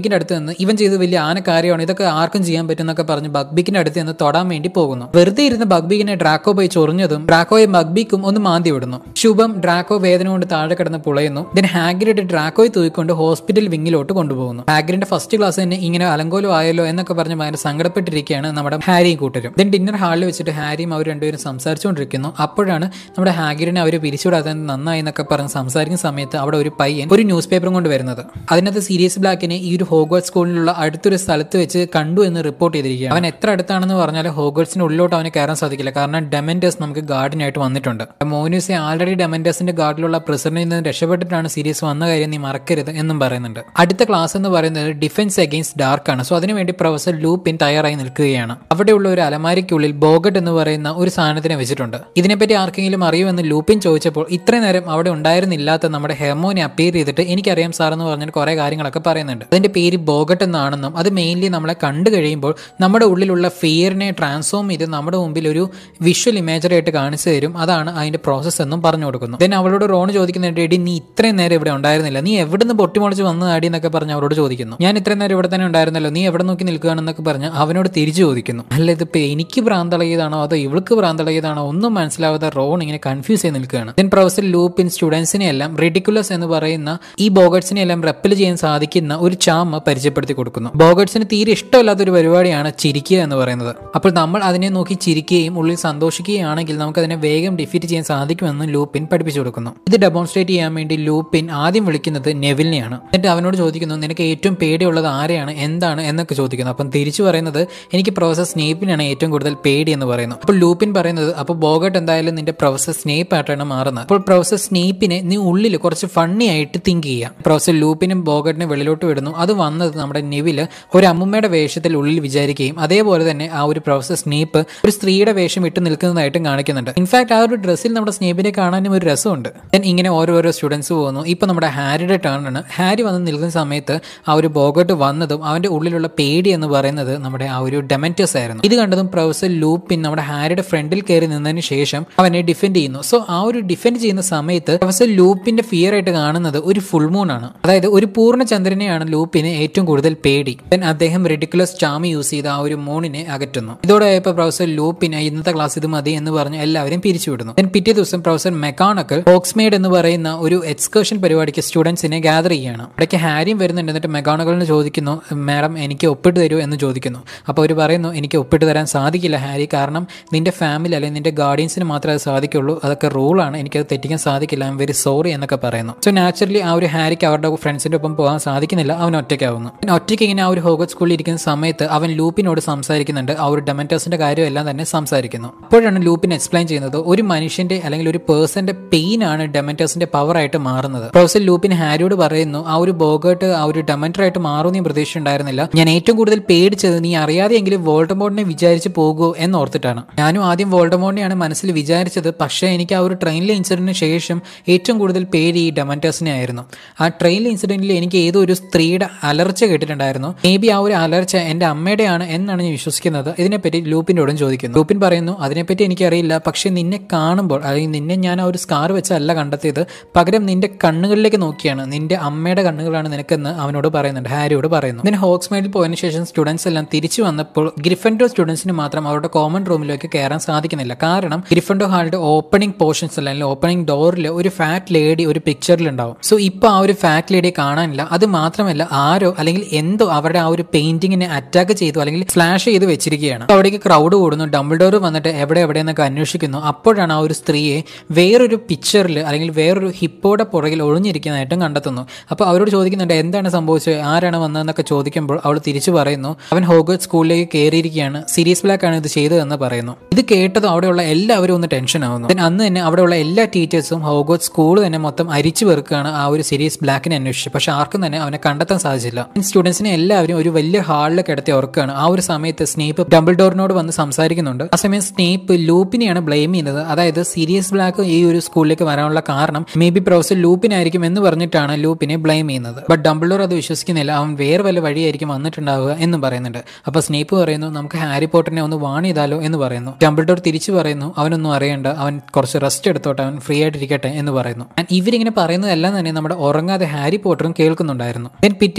ബഗ്ബിക്കിന്റെ അടുത്ത് നിന്ന് ഇവൻ ചെയ്ത് വലിയ ആന കാര്യമാണ് ഇതൊക്കെ ആർക്കും ചെയ്യാൻ പറ്റുന്നൊക്കെ പറഞ്ഞ് ബഗ്ബിക്കിന്റെ അടുത്ത് നിന്ന് തൊടാൻ വേണ്ടി പോകുന്നു വെറുതെ ഇരുന്ന് ബഗ്ബിക്കിനെ ഡ്രാക്കോ പോയി ചൊറിഞ്ഞതും ഡ്രാക്കോയെ ബഗ്ബിക്കും ഒന്ന് മാന്തി വിടുന്നു ശുഭം ഡ്രാക്കോ വേദന കൊണ്ട് താഴെ കിടന്ന് പുളയുന്നു ഇതിന് ഹാഗ്രിഡ് ഡ്രാക്കോയെ തൂക്കിക്കൊണ്ട് ഹോസ്പിറ്റൽ വിങ്ങിലോട്ട് കൊണ്ടുപോകുന്നു ഹാഗ്രിഡിന്റെ ഫസ്റ്റ് ക്ലാസ് തന്നെ ഇങ്ങനെ അലങ്കോലം ആയല്ലോ എന്നൊക്കെ പറഞ്ഞ് ഭയങ്കര സങ്കടപ്പെട്ടിരിക്കുകയാണ് നമ്മുടെ ഹാരിയും കൂട്ടരും ദെൻ ഡിന്നർ ഹാളിൽ വെച്ചിട്ട് ഹാരിയും അവർ രണ്ടുപേരും സംസാരിച്ചുകൊണ്ടിരിക്കുന്നു അപ്പോഴാണ് നമ്മുടെ ഹാഗിരിനെ അവർ പിരിച്ചുവിടാതെ നന്നായി എന്നൊക്കെ പറഞ്ഞ് സംസാരിക്കുന്ന സമയത്ത് അവിടെ ഒരു പയ്യൻ ഒരു ന്യൂസ് പേപ്പറും കൊണ്ട് വരുന്നത് അതിനകത്ത് സീരിയസ് ബ്ലാക്കിനെ ഈ ഒരു ഹോഗോട്ട് സ്കൂളിലുള്ള അടുത്തൊരു സ്ഥലത്ത് വെച്ച് കണ്ടു എന്ന് റിപ്പോർട്ട് ചെയ്തിരിക്കുകയാണ് അവൻ എത്ര അടുത്താണെന്ന് പറഞ്ഞാൽ ഹോഗോട്സിന്റെ ഉള്ളിലോട്ട് അവന് കയറാൻ സാധിക്കില്ല കാരണം ഡെമൻഡേഴ്സ് നമുക്ക് ഗാർഡിനായിട്ട് വന്നിട്ടുണ്ട് മോനൂസെ ആൾറെഡി ഡെമൻഡേഴ്സിന്റെ ഗാർഡിലുള്ള പ്രിസണിൽ നിന്ന് രക്ഷപ്പെട്ടിട്ടാണ് സീരീസ് വന്ന കാര്യം നീ മറക്കരുത് എന്നും പറയുന്നുണ്ട് അടുത്ത ക്ലാസ് എന്ന് പറയുന്നത് ഡിഫൻസ് അഗെയിൻസ്റ്റ് ഡാർക്ക് ആണ് സോ അതിനുവേണ്ടി പ്രൊഫസർ ലൂപ്പിൻ തയ്യാറായി നിൽക്കുകയാണ് അവിടെയുള്ള ഒരു അലമാരിക്കുള്ളിൽ ബോഗട്ട് എന്ന് പറയുന്ന ഒരു സാധനത്തിനെ വെച്ചിട്ടുണ്ട് ഇതിനെപ്പറ്റി ആർക്കെങ്കിലും അറിയുമെന്ന് ലൂപ്പിൻ ചോദിച്ചപ്പോൾ ഇത്രയും നേരം അവിടെ ഉണ്ടായിരുന്നില്ലാത്ത നമ്മുടെ ഹെർമോനെ അപ്പിയർ ചെയ്തിട്ട് എനിക്കറിയാം സാർ എന്ന് പറഞ്ഞിട്ട് കുറെ കാര്യങ്ങളൊക്കെ പറയുന്നുണ്ട് അതിന്റെ പേര് ബോഗട്ട് എന്നാണെന്നും അത് മെയിൻലി നമ്മളെ കണ്ടു കഴിയുമ്പോൾ നമ്മുടെ ഉള്ളിലുള്ള ഫിയറിനെ ട്രാൻസ്ഫോം ചെയ്ത് നമ്മുടെ മുമ്പിൽ ഒരു വിഷ്വൽ ഇമേജറി ആയിട്ട് കാണിച്ചു തരും അതാണ് അതിന്റെ പ്രോസസ്സ് എന്നും പറഞ്ഞു കൊടുക്കുന്നു ദെൻ അവളോട് റോൺ ചോദിക്കുന്നുണ്ട് എടി നീ ഇത്രയും നേരം ഇവിടെ ഉണ്ടായിരുന്നില്ല നീ എവിടെ നിന്ന് പൊട്ടിമുളച്ച് വന്ന് ആടി എന്നൊക്കെ പറഞ്ഞ് അവളോട് ചോദിക്കുന്നു ഞാൻ ഇത്രയും നേരം ഇവിടെ തന്നെ ഉണ്ടായിരുന്നല്ലോ നീ എവിടെ നോക്കി നിൽക്കുകയാണെന്നൊക്കെ പറഞ്ഞ് അവനോട് തിരിച്ചു ചോദിക്കുന്നു അല്ല ഇതിപ്പോ എനിക്ക് ഭ്രാന്തളകിയതാണോ അതോ ഇവൾക്ക് ഭ്രാന്തളകിയതാണോ ഒന്നും മനസ്സിലാവാതെ റോൺ ഇങ്ങനെ കൺഫ്യൂസ് ചെയ്ത് നിൽക്കുകയാണ് ദെൻ പ്രൊഫസർ ലൂപ്പിൻ സ്റ്റുഡൻസിനെ എല്ലാം റെഡിക്കുലസ് എന്ന് പറയുന്ന ഈ ബോഗട്സിനെ എല്ലാം റെപ്പൽ ചെയ്യാൻ സാധിക്കുന്ന ഒരു ചാമ പരിചയപ്പെടുത്തി കൊടുക്കുന്നു ബോഗട്സിന് തീരെ ഇഷ്ടമില്ലാത്ത ഒരു പരിപാടിയാണ് ചിരിക്കുക എന്ന് പറയുന്നത് അപ്പോൾ നമ്മൾ അതിനെ നോക്കി ചിരിക്കുകയും ഉള്ളിൽ സന്തോഷിക്കുകയാണെങ്കിൽ നമുക്ക് അതിനെ വേഗം ഡിഫീറ്റ് ചെയ്യാൻ സാധിക്കുമെന്ന് ലൂപ്പിൻ പഠിപ്പിച്ചു കൊടുക്കുന്നു ഇത് ഡെമോൺസ്ട്രേറ്റ് ചെയ്യാൻ വേണ്ടി ലൂപ്പിൻ ആദ്യം വിളിക്കുന്നത് നെവിലിനെയാണ് എന്നിട്ട് അവനോട് ചോദിക്കുന്നു നിനക്ക് ഏറ്റവും പേടിയുള്ളത് ആരെയാണ് എന്താണ് എന്നൊക്കെ ചോദിക്കുന്നു അപ്പം തിരിച്ചു പറയുന്നത് എനിക്ക് പ്രൊഫസർ സ്നേപ്പിനാണ് ഏറ്റവും കൂടുതൽ പേടി എന്ന് പറയുന്നു അപ്പോൾ ലൂപ്പിൻ പറയുന്നത് അപ്പോൾ ബോഗട്ട് എന്തായാലും നിന്റെ പ്രൊഫസർ സ്നേപ്പ് ആയിട്ടാണ് മാറുന്നത് അപ്പോൾ പ്രൊഫസർ സ്നേപ്പിനെ നീ ഉള്ളിൽ കുറച്ച് ഫണ്ണി ആയിട്ട് തിങ്ക് ചെയ്യാം പ്രൊഫസർ ലൂപ്പിനും ബോഗട്ടിനെ വെളിയിലോട്ട് വിടുന്നു അത് വന്നത് നമ്മുടെ നെവില് ഒരു അമ്മുമ്മയുടെ വേഷത്തിൽ ഉള്ളിൽ വിചാരിക്കുകയും അതേപോലെ തന്നെ ആ ഒരു പ്രൊഫസർ സ്നേപ്പ് ഒരു സ്ത്രീയുടെ വേഷം ഇട്ട് നിൽക്കുന്നതായിട്ടും കാണിക്കുന്നുണ്ട് ഇൻഫാക്ട് ആ ഒരു ഡ്രസ്സിൽ നമ്മുടെ സ്നേപ്പിനെ കാണാനും ഒരു രസമുണ്ട് Then ഇങ്ങനെ ഓരോരോ സ്റ്റുഡൻസ് പോകുന്നു ഇപ്പൊ നമ്മുടെ ഹാരിയുടെ ടേൺ ആണ് ഹാരി വന്ന് നിൽക്കുന്ന സമയത്ത് ആ ഒരു ബോഗട്ട് വന്നതും അവന്റെ ഉള്ളിലുള്ള പേടി എന്ന് പറയുന്നത് നമ്മുടെ ആ ഒരു ഡെമൻറ്റസ് ആയിരുന്നു ഇത് കണ്ടതും പ്രൊഫസർ ലൂപ്പിൻ നമ്മുടെ ഹാരിയുടെ ഫ്രണ്ടിൽ കയറി നിന്നതിന് ശേഷം അവനെ ഡിഫെൻഡ് ചെയ്യുന്നു സോ ആ ഒരു ഡിഫെൻഡ് ചെയ്യുന്ന സമയത്ത് പ്രൊഫസർ ലൂപ്പിന്റെ ഫിയർ ആയിട്ട് കാണുന്നത് ഒരു ഫുൾ മൂൺ ആണ് അതായത് ഒരു പൂർണ്ണ ചന്ദ്രനെയാണ് ലൂപ്പിന് ഏറ്റവും കൂടുതൽ പേടി Then അദ്ദേഹം റെഡിക്കുലസ് ചാമി യൂസ് ചെയ്ത് ആ ഒരു മൂണിനെ അകറ്റുന്നു ഇതോടെ ആയപ്പോൾ പ്രൊഫസർ ലൂപ്പിന് ഇന്നത്തെ ക്ലാസ് ഇത് മതി എന്ന് പറഞ്ഞ് എല്ലാവരും പിരിച്ചുവിടുന്നു Then പിറ്റേ ദിവസം പ്രൊഫസർ മെക്കാണക്കൽ ഓക്സ്മേഡ് എന്ന് പറയുന്ന ഒരു എക്സ്കർഷൻ പരിപാടിക്ക് സ്റ്റുഡൻസിനെ ഗ്യാദർ ചെയ്യാണ് ഇടയ്ക്ക് ഹാരിയും വരുന്നുണ്ട് എന്നിട്ട് മെക്കാണക്കലിന് ചോദിക്കുന്നു മാഡം എനിക്ക് ഒപ്പിട്ട് തരൂ എന്ന് ചോദിക്കുന്നു അപ്പോൾ അവർ പറയുന്നു എനിക്ക് ഒപ്പിട്ട് തരാൻ സാധിക്കില്ല ഹാരി കാരണം നിന്റെ ഫാമിലി അല്ലെങ്കിൽ നിന്റെ ഗാർഡിയൻസിന് മാത്രമേ അത് സാധിക്കുള്ളൂ അതൊക്കെ റൂളാണ് എനിക്കത് തെറ്റിക്കാൻ സാധിക്കില്ല ഐ എം വെരി സോറി എന്നൊക്കെ പറയുന്നു സോ നാച്ചുറലി ആ ഒരു ഹാരിക്ക് അവരുടെ ഫ്രണ്ട്സിന്റെ ഒപ്പം പോകാൻ സാധിക്കുന്നില്ല അവൻ ഒറ്റയ്ക്കാവുന്നു പിന്നെ ഒറ്റയ്ക്ക് ഇങ്ങനെ ആ ഒരു ഹോഗത്ത് സ്കൂളിൽ ഇരിക്കുന്ന സമയത്ത് അവൻ ലൂപ്പിനോട് സംസാരിക്കുന്നുണ്ട് ആ ഒരു ഡെമൻറ്റേഴ്സിന്റെ കാര്യമെല്ലാം തന്നെ സംസാരിക്കുന്നു അപ്പോഴാണ് ലൂപ്പിൻ എക്സ്പ്ലെയിൻ ചെയ്യുന്നത് ഒരു മനുഷ്യന്റെ അല്ലെങ്കിൽ ഒരു പേഴ്സന്റെ പെയിൻ ആണ് ഡെമൻറ്റേഴ്സിന്റെ പവർ ആയിട്ട് മാറുന്നത് പ്രൊഫസർ ലൂപ്പിൻ ഹാരിയോട് പറയുന്നു ആ ഒരു ബോഗേട്ട് ആ ഒരു ഡെമൻറ്റർ ആയിട്ട് മാറും നീ പ്രതീക്ഷ ഉണ്ടായിരുന്നില്ല ഞാൻ ഏറ്റവും കൂടുതൽ പേടിച്ചത് നീ അറിയാതെയെങ്കിലും വോൾഡമോണിനെ വിചാരിച്ച് പോകുമോ എന്നോർത്തിട്ടാണ് ഞാനും ആദ്യം വോൾഡമോണിനെയാണ് മനസ്സിൽ വിചാരിച്ചത് പക്ഷേ എനിക്ക് ആ ഒരു ട്രെയിനിലെ ഇൻസിഡന്റിന് ശേഷം ഏറ്റവും കൂടുതൽ പേടി ഈ ഡെമൻറ്റേഴ്സിനെ ആയിരുന്നു ആ ട്രെയിനിലെ ഇൻസിഡന്റിൽ എനിക്ക് ഏതോ ഒരു സ്ത്രീയുടെ അലർച്ച കേട്ടിട്ടുണ്ടായിരുന്നു മേ ബി ആ ഒരു അലർച്ച എന്റെ അമ്മയുടെയാണ് എന്നാണ് ഞാൻ വിശ്വസിക്കുന്നത് ഇതിനെപ്പറ്റി ലൂപ്പിനോടും ചോദിക്കുന്നു ലൂപ്പിൻ പറയുന്നു അതിനെപ്പറ്റി എനിക്കറിയില്ല പക്ഷെ നിന്നെ കാണുമ്പോൾ അല്ലെങ്കിൽ നിന്നെ ഞാൻ ആ ഒരു സ്കാർ വെച്ചല്ല കണ്ടെത്തിയത് പകരം നിന്റെ കണ്ണുകളിലേക്ക് നോക്കിയാണ് നിന്റെ അമ്മയുടെ കണ്ണുകളാണ് നിനക്കെന്ന് അവനോട് പറയുന്നുണ്ട് ഹാരിയോട് പറയുന്നു ഇതിന് ഹോക്സ്മൈഡിൽ പോയതിനു ശേഷം സ്റ്റുഡൻസ് എല്ലാം തിരിച്ചു വന്നപ്പോൾ ഗ്രിഫൻഡോ സ്റ്റുഡൻസിന് മാത്രം അവരുടെ കോമൺ റൂമിലേക്ക് കയറാൻ സാധിക്കുന്നില്ല കാരണം ഗ്രിഫൻഡോ ഹാളിന്റെ ഓപ്പണിംഗ് പോർഷൻസ് അല്ലെങ്കിൽ ഓപ്പണിംഗ് ഡോറിൽ ഒരു ഫാറ്റ് ലേഡി ഒരു പിക്ചറിൽ ഉണ്ടാവും സോ ഇപ്പൊ ആ ഒരു ഫാറ്റ് ലേഡിയെ കാണാനില്ല അത് മാത്രമല്ല ആരോ അല്ലെങ്കിൽ എന്തോ അവരുടെ ആ ഒരു പെയിന്റിങ്ങിനെ അറ്റാക്ക് ചെയ്തു അല്ലെങ്കിൽ സ്ലാഷ് ചെയ്ത് വെച്ചിരിക്കുകയാണ് അപ്പൊ അവിടേക്ക് ക്രൗഡ് കൂടുന്നു ഡംബിൾഡോർ വന്നിട്ട് എവിടെ എവിടെ എന്നൊക്കെ അന്വേഷിക്കുന്നു അപ്പോഴാണ് ആ ഒരു സ്ത്രീയെ വേറൊരു പിക്ചറിൽ അല്ലെങ്കിൽ വേറൊരു ഹിപ്പോടെ പുറകിൽ ഒളിഞ്ഞിരിക്കുന്നതായിട്ടും കണ്ടെത്തുന്നു അപ്പോൾ അവരോട് ചോദിക്കുന്നുണ്ട് എന്താണ് സംഭവിച്ചത് ആരാണ് വന്നതെന്നൊക്കെ ചോദിക്കുമ്പോൾ അവൾ തിരിച്ചു പറയുന്നു അവൻ ഹോഗർട്ട് സ്കൂളിലേക്ക് കയറിയിരിക്കുകയാണ് സീരിയസ് ബ്ലാക്ക് ആണ് ഇത് ചെയ്തതെന്ന് പറയുന്നു ഇത് കേട്ടതും അവിടെയുള്ള എല്ലാവരും ഒന്ന് ടെൻഷൻ ആവുന്നു Then അന്ന് തന്നെ അവിടെയുള്ള എല്ലാ ടീച്ചേഴ്സും ഹോഗോട്ട് സ്കൂൾ തന്നെ മൊത്തം അരിച്ചു വെറുക്കുകയാണ് ആ ഒരു സീരിയസ് ബ്ലാക്കിനെ അന്വേഷിച്ച് പക്ഷെ ആർക്കും തന്നെ അവനെ കണ്ടെത്താൻ സാധിച്ചില്ല സ്റ്റുഡൻസിനെ എല്ലാവരും ഒരു വലിയ ഹാളിൽ കിടത്തി ഓർക്കുകയാണ് ആ ഒരു സമയത്ത് സ്നേപ്പ് ഡബിൾ ഡോറിനോട് വന്ന് സംസാരിക്കുന്നുണ്ട് ആ സമയം സ്നേപ്പ് ലൂപ്പിനെയാണ് ബ്ലെയിം ചെയ്യുന്നത് അതായത് സീരിയസ് ബ്ലാക്ക് ഈ ഒരു സ്കൂളിലേക്ക് വരാനുള്ള കാരണം മേ ബി പ്രൊഫസർ ലൂപ്പിനായിരിക്കും എന്ന് പറഞ്ഞിട്ടാണ് ലൂപ്പിനെ ബ്ലെയിം ചെയ്യുന്നത് ബട്ട് ഡംബിൾഡോർ അത് വിശ്വസിക്കുന്നില്ല അവൻ വേറെ വല്ല വഴിയായിരിക്കും വന്നിട്ടുണ്ടാവുക എന്ന് പറയുന്നുണ്ട് അപ്പൊ സ്നേപ്പ് പറയുന്നു നമുക്ക് ഹാരി പോട്ടറിനെ ഒന്ന് വാൺ ചെയ്താലോ എന്ന് പറയുന്നു ഡംബിൾഡോർ തിരിച്ചു പറയുന്നു അവനൊന്നും അറിയണ്ട അവൻ കുറച്ച് റെസ്റ്റ് എടുത്തോട്ടെ അവൻ ഫ്രീ ആയിട്ടിരിക്കട്ടെ എന്ന് പറയുന്നു And ഇവരിങ്ങനെ പറയുന്നതെല്ലാം തന്നെ നമ്മുടെ ഉറങ്ങാതെ ഹാരി പോട്ടറും കേൾക്കുന്നുണ്ടായിരുന്നു Then പിറ്റേ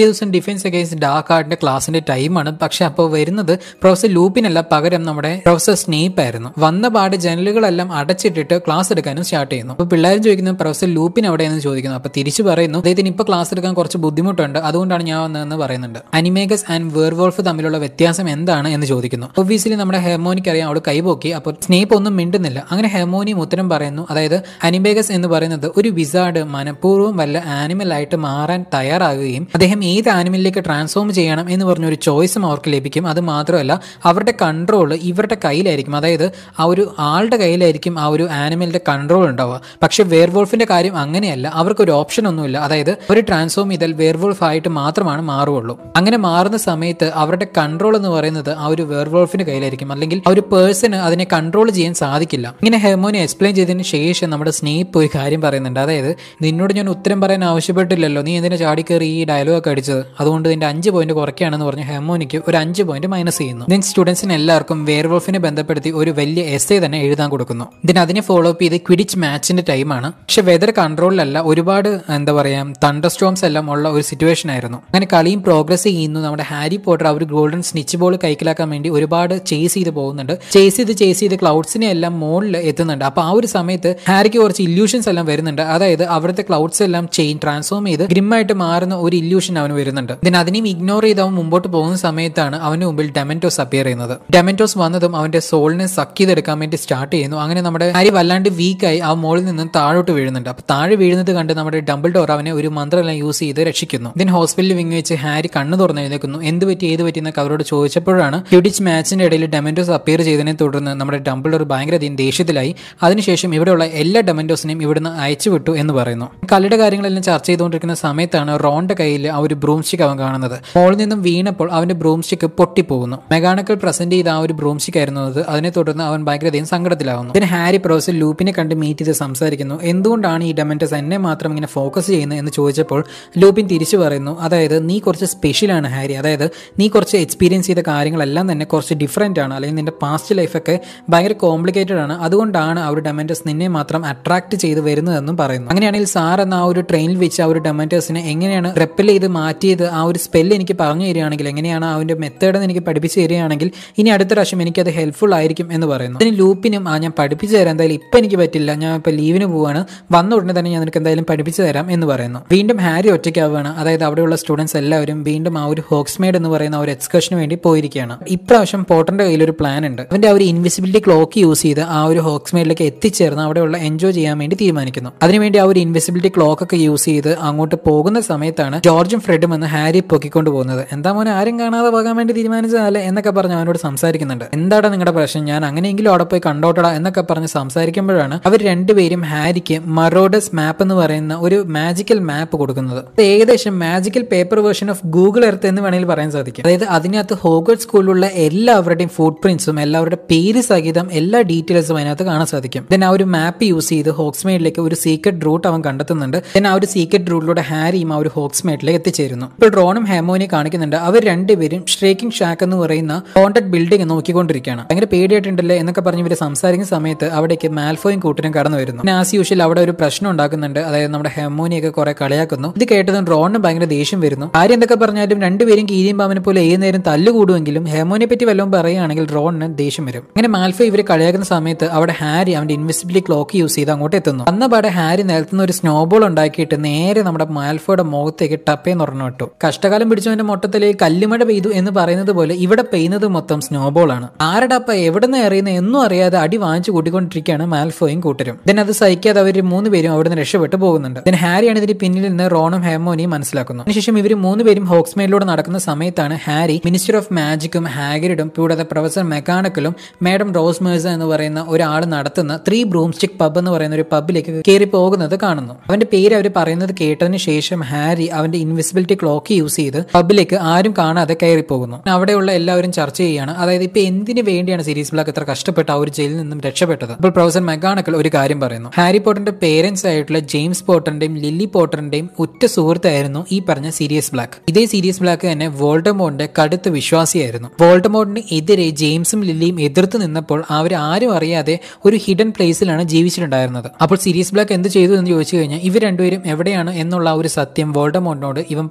ദിവസം ഡിഫൻസ് അഗേൻസ്റ്റ് ഡാർക്ക് ആർട്ടിന്റെ ക്ലാസിന്റെ ടൈമാണ് പക്ഷെ അപ്പോൾ വരുന്നത് പ്രൊഫസർ ലൂപ്പിനല്ല പകരം നമ്മുടെ പ്രൊഫസർ സ്നേപ്പ് ആയിരുന്നു വന്ന പാട് ജനലുകളെല്ലാം അടച്ചിട്ടിട്ട് ക്ലാസ് എടുക്കാനും സ്റ്റാർട്ട് ചെയ്യുന്നു അപ്പോൾ പിള്ളേരും ചോദിക്കുന്നു പ്രൊഫസർ ലൂപ്പിൻ എവിടെയെന്ന് ചോദിക്കുന്നു അപ്പോൾ തിരിച്ചു പറയുന്നു അദ്ദേഹത്തിന് ഇപ്പോൾ ക്ലാസ് എടുക്കാൻ കുറച്ച് ബുദ്ധിമുട്ടുണ്ട് അതുകൊണ്ടാണ് ഞാൻ വന്നതെന്ന് പറയുന്നുണ്ട് അനിമേഗസ് ആൻഡ് വേർവോൾഫ് തമ്മിലുള്ള വ്യത്യാസം എന്താണ് എന്ന് ചോദിക്കുന്നു ഒബ്വിയസ്ലി നമ്മുടെ ഹെർമോനിക്ക് അറിയാം അവൾ കൈപോക്കി അപ്പോൾ സ്നേപ്പ് ഒന്നും മിണ്ടുന്നില്ല അങ്ങനെ ഹെർമോനിയും ഉത്തരം പറയുന്നു അതായത് അനിമേഗസ് എന്ന് പറയുന്നത് ഒരു വിസാർഡ് മനഃപൂർവ്വം വല്ല ആനിമൽ ആയിട്ട് മാറാൻ തയ്യാറാകുകയും അദ്ദേഹം ഏത് ആനിമലിലേക്ക് ട്രാൻസ്ഫോം ചെയ്യണം എന്ന് പറഞ്ഞ ഒരു ചോയ്സും അവർക്ക് ലഭിക്കും അത് മാത്രമല്ല അവരുടെ കൺട്രോൾ ഇവരുടെ കയ്യിലായിരിക്കും അതായത് ആ ഒരു ആളുടെ കയ്യിലായിരിക്കും ആ ഒരു ആനിമലിന്റെ കൺട്രോൾ ഉണ്ടാവുക പക്ഷെ വെയർവോൾഫിന്റെ കാര്യം അങ്ങനെയല്ല അവർക്ക് ഒരു ഓപ്ഷൻ ഒന്നുമില്ല അതായത് ഒരു ട്രാൻസ്ഫോം ചെയ്താൽ വെയർവോൾഫ് ആയിട്ട് മാത്രമാണ് മാറുകയുള്ളൂ അങ്ങനെ മാറുന്ന സമയത്ത് അവരുടെ കൺട്രോൾ എന്ന് പറയുന്നത് ആ ഒരു വെയർവോൾഫിന്റെ കയ്യിലായിരിക്കും അല്ലെങ്കിൽ ആ ഒരു പേഴ്സണ് അതിനെ കൺട്രോൾ ചെയ്യാൻ സാധിക്കില്ല ഇങ്ങനെ ഹെർമോനെ എക്സ്പ്ലെയിൻ ചെയ്തതിന് ശേഷം നമ്മുടെ സ്നേപ്പ് ഒരു കാര്യം പറയുന്നുണ്ട് അതായത് നിന്നോട് ഞാൻ ഉത്തരം പറയാൻ ആവശ്യപ്പെട്ടില്ലല്ലോ നീ എന്തിനാ ചാടി കയറി ഈ ഡയലോഗ് ഒക്കെ അടിച്ചത് അതുകൊണ്ട് നിന്റെ അഞ്ച് പോയിന്റ് കുറയ്ക്കുകയാണെന്ന് പറഞ്ഞ് ഹെർമോനിക്ക് ഒരു അഞ്ച് പോയിന്റ് മൈനസ് ചെയ്യുന്നു ദെൻ സ്റ്റുഡൻസിന് എല്ലാവർക്കും വെയർവോൾഫിനെ ബന്ധപ്പെടുത്തി ഒരു വലിയ എസ് തന്നെ എഴുതാൻ കൊടുക്കുന്നു ദെൻ അതിനെ ഫോളോ അപ്പ് ചെയ്ത് ക്വിഡിച്ച് മാച്ചിന്റെ ടൈമാണ് പക്ഷെ വെതർ കൺട്രോളിലല്ല ഒരുപാട് എന്താ പറയാ തണ്ടർ സ്റ്റോംസ് എല്ലാം ഉള്ള ഒരു സിറ്റുവേഷൻ ആയിരുന്നു അങ്ങനെ കളിയും പ്രോഗ്രസ് ചെയ്യുന്നു നമ്മുടെ ഹാരി പോട്ടർ ആ ഒരു ഗോൾഡൻ സ്നിച്ച് ബോൾ കൈക്കലാക്കാൻ വേണ്ടി ഒരുപാട് ചേസ് ചെയ്ത് പോകുന്നുണ്ട് ചേസ് ചെയ്ത് ചേസ് ചെയ്ത് ക്ലൗഡ്സിനെ എല്ലാം മുകളിൽ എത്തുന്നുണ്ട് അപ്പൊ ആ ഒരു സമയത്ത് ഹാരിക്ക് കുറച്ച് ഇല്യൂഷൻസ് എല്ലാം വരുന്നുണ്ട് അതായത് അവിടുത്തെ ക്ലൗഡ്സ് എല്ലാം ചെയിൻ ട്രാൻസ്ഫോം ചെയ്ത് ഗ്രിമ്മായിട്ട് മാറുന്ന ഒരു ഇല്യൂഷൻ അവന് വരുന്നുണ്ട് ഇതിന് അതിനെയും ഇഗ്നോർ ചെയ്ത് അവൻ മുമ്പോട്ട് പോകുന്ന സമയത്താണ് അവന് മുമ്പിൽ ഡെമന്റോസ് അപ്പിയർ ചെയ്യുന്നത് ഡെമന്റോസ് വന്നതും അവന്റെ സോളിനെ സക്ക് ചെയ്തെടുക്കാൻ വേണ്ടി സ്റ്റാർട്ട് ചെയ്യുന്നു അങ്ങനെ നമ്മുടെ ഹാരി വല്ലാണ്ട് വീക്കായി ആ മോളിൽ നിന്ന് താഴോട്ട് വീഴുന്നുണ്ട് അപ്പൊ താഴെ വീഴുന്നത് കണ്ട് നമ്മുടെ ഡബിൾ ഡോർ അവനെ ഒരു മന്ത്രമെല്ലാം യൂസ് ചെയ്ത് രക്ഷിക്കുന്നു ഇതിന് ഹോസ്പിറ്റലിൽ വിങ്ങി വെച്ച് ഹാരി കണ്ണു തുറന്ന് എഴുന്നേക്കുന്നു എന്ത് പറ്റി ഏത് പറ്റി എന്നൊക്കെ അവരോട് ചോദിച്ചപ്പോഴാണ് ക്യൂഡിച്ച് മാച്ചിന്റെ ഇടയിൽ ഡെമന്റോസ് അപ്പിയർ ചെയ്തതിനെ തുടർന്ന് നമ്മുടെ ഡബിൾ ഡോർ ഭയങ്കരധികം ദേഷ്യത്തിലായി അതിനുശേഷം ഇവിടെയുള്ള എല്ലാ ഡെമന്റോസിനെയും ഇവിടുന്ന് അയച്ചു വിട്ടു എന്ന് പറയുന്നു കളിയുടെ കാര്യങ്ങളെല്ലാം ചർച്ച ചെയ്തുകൊണ്ടിരിക്കുന്ന സമയത്താണ് റോണിന്റെ കയ്യിൽ ആ ഒരു ബ്രൂം സ്റ്റിക്ക് അവൻ കാണുന്നത് മോളിൽ നിന്നും വീണപ്പോൾ അവന്റെ ബ്രൂം സ്റ്റിക്ക് പൊട്ടിപ്പോകുന്നു മെഗാണക്കൽ പ്രസന്റ് ചെയ്ത ആ ഒരു ബ്രൂം സ്റ്റിക്ക് ആയിരുന്നു അത് അതിനെ തുടർന്ന് അവൻ ഭയങ്കരധികം സങ്കടത്തിലാവുന്നു ഇതിന് ഹാരി പ്രൊഫസർ ലൂപ്പിനെ കണ്ട് മീറ്റ് ചെയ്ത് സംസാരിക്കുന്നു എന്തുകൊണ്ടാണ് ഈ ഡെമന്റസ് എന്നെ മാത്രം ഇങ്ങനെ ഫോക്കസ് ചെയ്യുന്നത് എന്ന് ചോദിച്ചപ്പോൾ ലൂപ്പിൻ തിരിച്ചു പറയുന്നു അതായത് നീ കുറച്ച് സ്പെഷ്യലാണ് ഹാരി അതായത് നീ കുറച്ച് എക്സ്പീരിയൻസ് ചെയ്ത കാര്യങ്ങളെല്ലാം തന്നെ കുറച്ച് ഡിഫറെൻ്റ് ആണ് അല്ലെങ്കിൽ നിന്റെ പാസ്റ്റ് ലൈഫൊക്കെ ഭയങ്കര കോംപ്ലിക്കേറ്റഡ് ആണ് അതുകൊണ്ടാണ് ആ ഒരു ഡെമന്റസ് നിന്നെ മാത്രം അട്രാക്ട് ചെയ്ത് വരുന്നതെന്നും പറയുന്നു അങ്ങനെയാണെങ്കിൽ സാർ എന്ന ആ ഒരു ട്രെയിനിൽ വെച്ച് ആ ഒരു ഡെമന്റേഴ്സിനെ എങ്ങനെയാണ് റെപ്പൽ ചെയ്ത് മാറ്റിയത് ആ ഒരു സ്പെല്ല് എനിക്ക് പറഞ്ഞു തരികയാണെങ്കിൽ എങ്ങനെയാണ് ആ ഒരു മെത്തേഡ് എനിക്ക് പഠിപ്പിച്ച് തരികയാണെങ്കിൽ ഇനി അടുത്ത പ്രാവശ്യം എനിക്കത് ഹെൽപ്ഫുൾ ആയിരിക്കും എന്ന് പറയുന്നു അതിന് ലൂപ്പിനും ആ ഞാൻ പഠിപ്പിച്ചു തരാം എന്തായാലും ഇപ്പം എനിക്ക് പറ്റില്ല ഞാൻ ഇപ്പോൾ ലീവിന് പോവാണ് വന്ന ഉടനെ തന്നെ ഞാൻ നിനക്ക് എന്തായാലും പഠിപ്പിച്ചു തരാം എന്ന് പറയുന്നു വീണ്ടും ഹാരി ഒറ്റയ്ക്കാവുകയാണ് അതായത് അവിടെയുള്ള സ്റ്റുഡൻസ് എല്ലാവരും വീണ്ടും ആ ഒരു ഹോക്സ്മേഡ് എന്ന് പറയുന്ന ആ ഒരു എക്സ്കർഷന് വേണ്ടി പോയിരിക്കുകയാണ് ഇപ്രാവശ്യം പോട്ടറിന്റെ കയ്യിൽ ഒരു പ്ലാൻ ഉണ്ട് അവന്റെ ആ ഒരു ഇൻവിസിബിലിറ്റി ക്ലോക്ക് യൂസ് ചെയ്ത് ആ ഒരു ഹോക്സ്മേഡിലേക്ക് എത്തിച്ചേർന്ന് അവിടെയുള്ള എൻജോയ് ചെയ്യാൻ വേണ്ടി തീരുമാനിക്കുന്നു അതിനുവേണ്ടി ആ ഒരു ഇൻവിസിബിലിറ്റി ക്ലോക്ക് ഒക്കെ യൂസ് ചെയ്ത് അങ്ങോട്ട് പോകുന്ന സമയത്താണ് ജോർജും ഫ്രെഡും എന്ന് ഹാരി പൊക്കിക്കൊണ്ട് പോകുന്നത് എന്താ മോനെ ആരും കാണാതെ പോകാൻ വേണ്ടി തീരുമാനിച്ചതല്ലേ എന്നൊക്കെ പറഞ്ഞ് അവനോട് സംസാരിക്കുന്നുണ്ട് എന്താടാ നിങ്ങളുടെ പ്രശ്നം ഞാൻ അങ്ങനെയെങ്കിലും അവിടെ പോയി കണ്ടോട്ടടാ എന്നൊക്കെ പറഞ്ഞ് സംസാരിക്കുമ്പോഴാണ് അവർ രണ്ടുപേരും ഹാരിക്ക് മറോഡസ് മാപ്പ് എന്ന് പറയുന്ന ഒരു മാജിക്കൽ മാപ്പ് കൊടുക്കുന്നത് ഇത് ഏകദേശം magical paper version of Google Earth എന്ന് വേണമെങ്കിൽ പറയാൻ സാധിക്കും അതായത് അതിനകത്ത് ഹോഗർഡ് സ്കൂളിലുള്ള എല്ലാവരുടെയും ഫുട് പ്രിന്റ്സും എല്ലാവരുടെ പേര് സഹിതം എല്ലാ ഡീറ്റെയിൽസും അതിനകത്ത് കാണാൻ സാധിക്കും ദെൻ ആ ഒരു മാപ്പ് യൂസ് ചെയ്ത് ഹോക്സ്മേഡിലേക്ക് ഒരു സീക്രട്ട് റൂട്ട് അവൻ കണ്ടെത്തുന്നുണ്ട് ദെൻ ആ ഒരു സീക്രട്ട് റൂട്ടിലൂടെ ഹാരിയും ആ ഒരു ഹോക്സ്മേഡിലേക്ക് എത്തിച്ചേരുന്നു ഇപ്പോൾ ഡ്രോണും ഹെമോനെ കാണിക്കുന്നുണ്ട് അവർ രണ്ടുപേരും ഷ്രേക്കിംഗ് ഷാക്ക് എന്ന് പറയുന്ന ഹോണ്ടഡ് ബിൽഡിംഗ് നോക്കിക്കൊണ്ടിരിക്കുകയാണ് ഭയങ്കര പേടിയായിട്ടുണ്ടല്ലേ എന്നൊക്കെ പറഞ്ഞ് ഇവർ സംസാരിക്കുന്ന സമയത്ത് അവിടേക്ക് മാൽഫോയും കൂട്ടരും കടന്നു വരുന്നു പിന്നെ ആസ് യൂഷ്വൽ അവിടെ ഒരു പ്രശ്നം ഉണ്ടാക്കുന്നുണ്ട് അതായത് നമ്മുടെ ഹെമോനിയൊക്കെ കുറെ കളിയാക്കുന്നു ഇത് കേട്ടതും ഡ്രോണിന് ഭയങ്കര ദേഷ്യം വരുന്നു ആര്യം എന്തൊക്കെ പറഞ്ഞാലും രണ്ടുപേരും കീരിയും പാമ്പിനെ പോലെ ഏത് നേരം തല്ലുകൂടുമെങ്കിലും ഹെമോനെ പറ്റി വല്ലതും പറയുകയാണെങ്കിൽ ഡ്രോണിന് ദേഷ്യം വരും അങ്ങനെ മാൽഫോ ഇവരെ കളിയാക്കുന്ന സമയത്ത് അവിടെ ഹാരി അവന്റെ ഇൻവിസിബിലിറ്റി ക്ലോക്ക് യൂസ് ചെയ്ത് അങ്ങോട്ട് എത്തുന്നു അന്നപാടെ ഹാരി നിലത്തുനിന്ന് ഒരു സ്നോബോൾ ഉണ്ടാക്കിയിട്ട് നേരെ നമ്മുടെ മാൽഫോയുടെ മുഖത്തേക്ക് ടപ്പേന്ന് പറഞ്ഞു വിട്ടു കഷ്ടകാലം പിടിച്ചവന്റെ മൊട്ടത്തിലേക്ക് കല്ലുമഴ പെയ്തു എന്ന് പറയുന്നത് പോലെ ഇവിടെ പെയ്യുന്നത് മൊത്തം സ്നോബോൾ ആണ് ആരടപ്പ എവിടെ നിന്ന് എറിയുന്ന എന്നും അറിയാതെ അടി വാങ്ങിച്ചു കൂട്ടിക്കൊണ്ടിരിക്കുകയാണ് മാൽഫോയും കൂട്ടരും ദെൻ അത് സഹിക്കാതെ അവർ മൂന്ന് പേരും അവിടുന്ന് രക്ഷപ്പെട്ടു പോകുന്നുണ്ട് ദെൻ ഹാരിയാണ് ഇതിന് പിന്നിൽ നിന്ന് റോണും ഹെമോനിയും മനസ്സിലാക്കുന്നു അതിനുശേഷം ഇവർ മൂന്ന് പേരും ഹോക്സ്മേഡിലൂടെ നടക്കുന്ന സമയത്താണ് ഹാരി മിനിസ്റ്റർ ഓഫ് മാജിക്കും ഹാഗരിഡും കൂടാതെ പ്രൊഫസർ മെക്കാനിക്കലും മാഡം റോസ് മേഴ്സ എന്ന് പറയുന്ന ഒരാൾ നടത്തുന്ന ത്രീ ബ്രൂം സ്റ്റിക് പബ് എന്ന് പറയുന്ന ഒരു പബ്ബിലേക്ക് കയറി പോകുന്നത് കാണുന്നു അവന്റെ പേര് അവർ പറയുന്നത് കേട്ടതിന് ശേഷം ഹാരി അവന്റെ ഇൻവിസിബിലിറ്റി ക്ലോക്ക് യൂസ് ചെയ്ത് പബ്ബിലേക്ക് ആരും കാണാതെ കയറി പോകുന്നു അവിടെയുള്ള എല്ലാവരും ചർച്ച ചെയ്യുകയാണ് അതായത് ഇപ്പൊ എന്തിനു വേണ്ടിയാണ് സീരീസ് ബ്ലാക്ക് ഇത്ര കഷ്ടപ്പെട്ട് ആ ഒരു ജയിലിൽ നിന്നും രക്ഷപ്പെട്ടത് അപ്പോൾ പ്രൊഫസർ മെഗാണക്കൽ ഒരു കാര്യം പറയുന്നു ഹാരി പോട്ടറിന്റെ പേരൻസ് ആയിട്ടുള്ള ജെയിംസ് പോട്ടറിന്റെയും ലില്ലി പോട്ടറിന്റെയും ഉറ്റ സുഹൃത്തായിരുന്നു ഈ പറഞ്ഞ സീരിയസ് ബ്ലാക്ക് ഇതേ സീരിയസ് ബ്ലാക്ക് തന്നെ വോൾഡമോറിന്റെ കടുത്ത വിശ്വാസിയായിരുന്നു വോൾഡമോറിന് എതിരെ ജെയിംസും ലില്ലിയും എതിർത്ത് നിന്നപ്പോൾ അവർ ആരും അറിയാതെ ഒരു ഹിഡൻ പ്ലേസിലാണ് ജീവിച്ചിട്ടുണ്ടായിരുന്നത് അപ്പോൾ സീരിയസ് ബ്ലാക്ക് എന്ത് ചെയ്തു എന്ന് ചോദിച്ചു കഴിഞ്ഞാൽ ഇവർ രണ്ടുപേരും എവിടെയാണ് എന്നുള്ള ആ ഒരു സത്യം വോൾഡമോറിനോട് ഇവൻ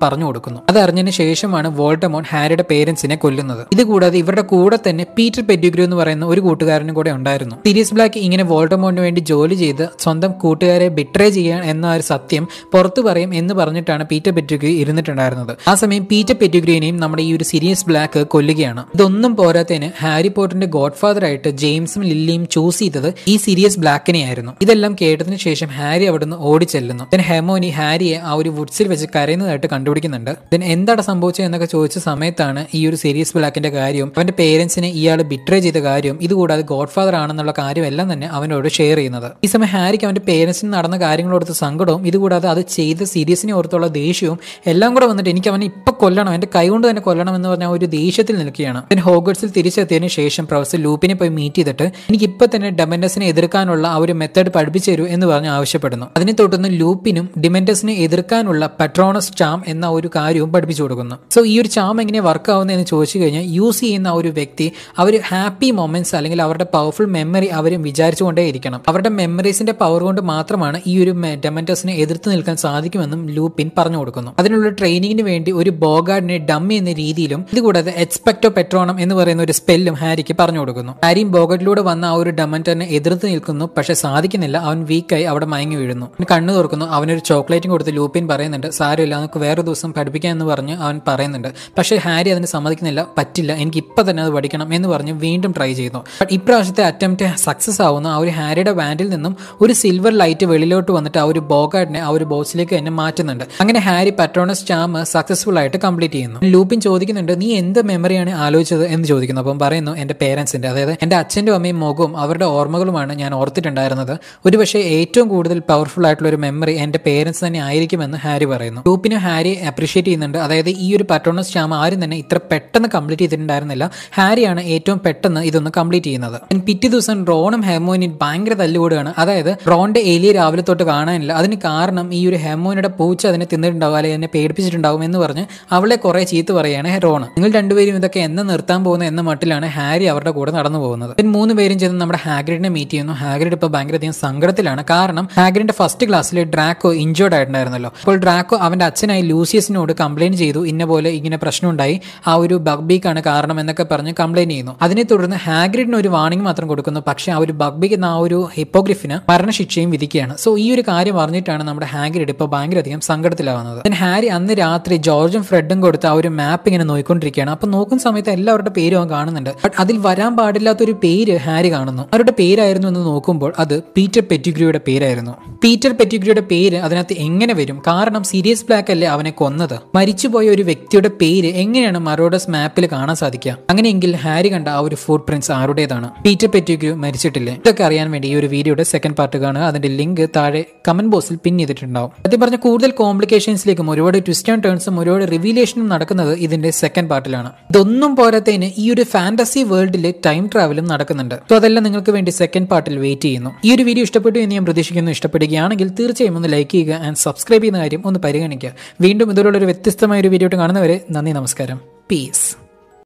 പറഞ്ഞു കൊടുക്കുന്നു അത് അറിഞ്ഞതിന് ശേഷമാണ് വോൾട്ടമോൺ ഹാരിയുടെ പേരൻസിനെ കൊല്ലുന്നത് ഇതുകൂടാതെ ഇവരുടെ കൂടെ തന്നെ പീറ്റർ പെറ്റിഗ്രൂ എന്ന് പറയുന്ന ഒരു കൂട്ടുകാരനും കൂടെ ഉണ്ടായിരുന്നു സീരിയസ് ബ്ലാക്ക് ഇങ്ങനെ വോൾട്ടമോണിന് വേണ്ടി ജോലി ചെയ്ത് സ്വന്തം കൂട്ടുകാരെ ബിട്രേ ചെയ്യാൻ എന്ന ഒരു സത്യം പുറത്തു പറയും എന്ന് പറഞ്ഞിട്ടാണ് പീറ്റർ പെറ്റിഗ്രൂ ഇരുന്നിട്ടുണ്ടായിരുന്നത് ആ സമയം പീറ്റർ പെറ്റിഗ്രൂവിനെയും നമ്മുടെ ഈ ഒരു സീരിയസ് ബ്ലാക്ക് കൊല്ലുകയാണ് ഇതൊന്നും പോരാത്തതിന് ഹാരി പോട്ടറിന്റെ ഗോഡ് ഫാദർ ആയിട്ട് ജെയിംസും ലില്ലിയും ചൂസ് ചെയ്തത് ഈ സീരിയസ് ബ്ലാക്കിനെ ആയിരുന്നു ഇതെല്ലാം കേട്ടതിന് ശേഷം ഹാരി അവിടുന്ന് ഓടിച്ചെല്ലുന്നു ദെൻ ഹെമോനി ഹാരിയെ ആ ഒരു വുഡ്സിൽ വെച്ച് കരയുന്നതായിട്ട് കണ്ടുപിടിക്കുന്നുണ്ട് ദെൻ എന്താണ് സംഭവിച്ചത് എന്നൊക്കെ ചോദിച്ച സമയത്താണ് ഈ ഒരു സീരിയസ് ബ്ലാക്കിന്റെ കാര്യവും അവന്റെ പേരൻസിനെ ഇയാൾ ബിട്രേ ചെയ്ത കാര്യവും ഇതുകൂടാതെ ഗോഡ് ഫാദർ ആണെന്നുള്ള കാര്യം എല്ലാം തന്നെ അവനോട് ഷെയർ ചെയ്യുന്നത് ഈ സമയം ഹാരിക്ക് അവന്റെ പേരൻസിന് നടന്ന കാര്യങ്ങളോടത്ത് സങ്കടവും ഇതുകൂടാതെ അത് ചെയ്ത സീരിയസിനെ ഓർത്തുള്ള ദേഷ്യവും എല്ലാം കൂടെ വന്നിട്ട് എനിക്ക് അവനെ ഇപ്പൊ കൊല്ലണം എന്റെ കൈ കൊണ്ട് തന്നെ കൊല്ലണം എന്ന് പറഞ്ഞ ആ ഒരു ദേഷ്യത്തിൽ നിൽക്കുകയാണ് ദെൻ ഹോഗർട്സിൽ തിരിച്ചെത്തിയതിനു ശേഷം പ്രൊഫസർ ലൂപ്പിനെ പോയി മീറ്റ് ചെയ്തിട്ട് എനിക്ക് ഇപ്പൊ തന്നെ ഡെമൻഡസിനെ എതിർക്കാനുള്ള ആ ഒരു മെത്തേഡ് പഠിപ്പിച്ചു തരൂ എന്ന് പറഞ്ഞ് ആവശ്യപ്പെടുന്നു അതിനെ തുടർന്ന് ലൂപ്പിനും ഡിമെൻഡസിനെ എതിർക്കാനുള്ള പട്രോണസ് ചാം എന്ന ഒരു കാര്യവും പഠിപ്പിച്ചു കൊടുക്കുന്നു സോ ഈ ഒരു ചാം എങ്ങനെ വർക്ക് ആവുന്നത് എന്ന് ചോദിച്ചു കഴിഞ്ഞാൽ യൂസ് ചെയ്യുന്ന ആ ഒരു വ്യക്തി അവർ ഹാപ്പി മൊമെന്റ്സ് അല്ലെങ്കിൽ അവരുടെ പവർഫുൾ മെമ്മറി അവർ വിചാരിച്ചുകൊണ്ടേ ഇരിക്കണം അവരുടെ മെമ്മറീസിന്റെ പവർ കൊണ്ട് മാത്രമാണ് ഈ ഒരു ഡെമൻറ്റസിനെ എതിർത്ത് നിൽക്കാൻ സാധിക്കുമെന്നും ലൂപ്പിൻ പറഞ്ഞു കൊടുക്കുന്നു അതിനുള്ള ട്രെയിനിങ്ങിന് വേണ്ടി ഒരു ബോഗാർഡിനെ ഡമ്മി എന്ന രീതിയിലും ഇതുകൂടാതെ എക്സ്പെക്ടോ പെട്രോണം എന്ന് പറയുന്ന ഒരു സ്പെല്ലും ഹാരിക്ക് പറഞ്ഞു കൊടുക്കുന്നു ഹാരിയും ബോഗട്ടിലൂടെ വന്ന ആ ഒരു ഡമന്ററിനെ എതിർത്ത് നിൽക്കുന്നു പക്ഷെ സാധിക്കുന്നില്ല അവൻ വീക്കായി അവിടെ മയങ്ങി വീഴുന്നു അവൻ കണ്ണു തുറക്കുന്നു അവനൊരു ചോക്ലേറ്റും കൊടുത്ത് ലൂപ്പിൻ പറയുന്നുണ്ട് സാരമില്ല നമുക്ക് വേറെ ദിവസം പഠിപ്പിക്കാം എന്ന് പറഞ്ഞ് അവൻ പറയുന്നുണ്ട് പക്ഷേ ഹാരി അതിന് സമ്മതിക്കുന്നില്ല പറ്റില്ല എനിക്ക് ഇപ്പൊ തന്നെ അത് പഠിക്കണം എന്ന് പറഞ്ഞ് വീണ്ടും ട്രൈ ചെയ്യുന്നു ബട്ട് ഇപ്രാവശ്യത്തെ അറ്റംപ്റ്റ് സക്സസ് ആവുന്നു ആ ഒരു ഹാരിയുടെ ബാൻഡിൽ നിന്നും ഒരു സിൽവർ ലൈറ്റ് വെളിയിലോട്ട് വന്നിട്ട് ആ ഒരു ബോഗാർഡിനെ ആ ഒരു ബോക്സിലേക്ക് തന്നെ മാറ്റുന്നുണ്ട് അങ്ങനെ ഹാരി പട്രോണസ് ചാം സക്സസ്ഫുൾ ആയിട്ട് കംപ്ലീറ്റ് ചെയ്യുന്നു ലൂപ്പിൻ ചോദിക്കുന്നുണ്ട് നീ എന്ത് മെമ്മറിയാണ് ആലോചിച്ചത് എന്ന് ചോദിക്കുന്നു അപ്പം പറയുന്നു എന്റെ പേരൻസിന്റെ അതായത് എന്റെ അച്ഛൻ്റെ അമ്മയും മുഖവും അവരുടെ ഓർമ്മകളുമാണ് ഞാൻ ഓർത്തിട്ടുണ്ടായിരുന്നത് ഒരുപക്ഷെ ഏറ്റവും കൂടുതൽ പവർഫുൾ ആയിട്ടുള്ള ഒരു മെമ്മറി എന്റെ പേരൻസ് തന്നെ ആയിരിക്കുമെന്ന് ഹാരി പറയുന്നു ലൂപ്പിനും ഹാരി അപ്രീഷിയേറ്റ് ചെയ്യുന്നുണ്ട് അതായത് ഈ ഒരു പട്രോണസ് ചാമ ആരും തന്നെ ഇത്ര പെട്ടെന്ന് കംപ്ലീറ്റ് ചെയ്തിട്ടുണ്ടായിരുന്നില്ല ഹാരിയാണ് ഏറ്റവും പെട്ടെന്ന് ഇതൊന്ന് കംപ്ലീറ്റ് ചെയ്യുന്നത് And പിറ്റേ ദിവസം റോണും ഹെമോനും ഭയങ്കര തല്ലുകൂടുകയാണ് അതായത് റോണിന്റെ എലിയെ രാവിലെ തൊട്ട് കാണാനില്ല അതിന് കാരണം ഈ ഒരു ഹെമോനിയുടെ പൂച്ച അതിനെ തിന്നിട്ടുണ്ടാവും അല്ലെങ്കിൽ എന്നെ പേടിപ്പിച്ചിട്ടുണ്ടാവും എന്ന് പറഞ്ഞ് അവളെ കുറെ ചീത്ത പറയാണ് റോണ് നിങ്ങൾ രണ്ടുപേരും ഇതൊക്കെ എന്ന് നിർത്താൻ പോകുന്ന എന്ന മട്ടിലാണ് ഹാരി അവരുടെ കൂടെ നടന്നു പോകുന്നത് പിന്നെ മൂന്ന് പേരും ചെന്ന് നമ്മുടെ ഹാഗ്രിഡിനെ മീറ്റ് ചെയ്യുന്നു ഹാഗ്രിഡ് ഇപ്പോൾ ഭയങ്കരധികം സങ്കടത്തിലാണ് കാരണം ഹാഗ്രിഡിന്റെ ഫസ്റ്റ് ക്ലാസ്സിൽ ഡ്രാക്കോ ഇഞ്ചേർഡ് ആയിട്ടുണ്ടായിരുന്നല്ലോ അപ്പോൾ ഡ്രാക്കോ അവന്റെ അച്ഛനായി ലൂസിയസിനോട് കംപ്ലൈന്റ് ചെയ്തു ഇന്ന പോലെ ഇങ്ങനെ പ്രശ്നമുണ്ടായി ആ ഒരു ബഗ് ബീക്കാണ് കാരണം എന്നൊക്കെ പറഞ്ഞ് കംപ്ലൈന്റ് ചെയ്യുന്നു അതിനെ തുടർന്ന് ഹാഗ്രിഡിന് ഒരു വാണിംഗ് മാത്രം കൊടുക്കുന്നു പക്ഷേ ആ ഒരു ബഗ് ബീക്ക് എന്ന ആ ഒരു ഹിപ്പോഗ്രിഫിന് മരണശിക്ഷയും വിധിക്കുകയാണ് സോ ഈ ഒരു കാര്യം പറഞ്ഞിട്ടാണ് നമ്മുടെ ഹാഗ്രിഡ് ഇപ്പോൾ ഭയങ്കരധികം സങ്കടത്തിലാവുന്നത് Then ഹാരി അന്ന് രാത്രി ജോർജും ഫ്രെഡും കൊടുത്ത ആ ഒരു മാപ്പ് ഇങ്ങനെ നോക്കിക്കൊണ്ടിരിക്കുകയാണ് അപ്പൊ നോക്കുന്ന സമയത്ത് എല്ലാവരുടെ പേരും അവൻ കാണുന്നുണ്ട് ബട്ട് അതിൽ വരാൻ പാടില്ലാത്ത ഒരു പേര് ഹാരി കാണുന്നു അവരുടെ പേരായിരുന്നു എന്ന് നോക്കുമ്പോൾ അത് പീറ്റർ പെറ്റിഗ്രിയുടെ പേരായിരുന്നു പീറ്റർ പെറ്റിഗ്രിയുടെ പേര് അതിനകത്ത് എങ്ങനെ വരും കാരണം സീരിയസ് ബ്ലാക്ക് അല്ലേ അവനെ കൊന്നത് മരിച്ചുപോയ ഒരു വ്യക്തിയുടെ പേര് എങ്ങനെയാണ് മറോഡസ് മാപ്പിൽ കാണാൻ സാധിക്കുക അങ്ങനെയെങ്കിൽ ഹാരി കണ്ട ആ ഒരു ഫുഡ് പ്രിൻസ് ആരുടേതാണ് പീറ്റർ പെറ്റിഗ്രൂ മരിച്ചിട്ടില്ലേ ഇതൊക്കെ അറിയാൻ വേണ്ടി ഈ ഒരു വീഡിയോയുടെ സെക്കൻഡ് പാർട്ട് കാണുക അതിന്റെ ലിങ്ക് താഴെ കമന്റ് ബോക്സിൽ പിൻ ചെയ്തിട്ടുണ്ടാവും സത്യം പറഞ്ഞ കൂടുതൽ കോംപ്ലിക്കേഷൻസിലേക്കും ഒരുപാട് ട്വിസ്റ്റ് ആൻഡ് ടേൺസും ഒരുപാട് റിവീലേഷനും നടക്കുന്നത് ഇതിന്റെ സെക്കൻഡ് പാർട്ടിലാണ് ഇതൊന്നും പോരാത്തതിന് ഈ ഒരു ഫാന്റസി വേൾഡിലെ ടൈം ട്രാവലും നടക്കുന്നുണ്ട് സോ അതെല്ലാം നിങ്ങൾക്ക് വേണ്ടി സെക്കൻഡ് പാർട്ടിൽ വെയിറ്റ് ചെയ്യുന്നു ഈ ഒരു വീഡിയോ ഇഷ്ടപ്പെട്ടു എന്ന് ഞാൻ പ്രതീക്ഷിക്കുന്നു ഇഷ്ടപ്പെടുകയാണെങ്കിൽ തീർച്ചയായും ഒന്ന് ലൈക്ക് ചെയ്യുക ആൻഡ് സബ്സ്ക്രൈബ് ചെയ്യുന്ന കാര്യം ഒന്ന് പരിഗണിക്കുക വീണ്ടും ഇതുപോലുള്ള ഒരു വ്യത്യസ്തമായ ഒരു വീഡിയോ കാണുന്നവരെ നന്ദി നമസ്കാരം പീസ്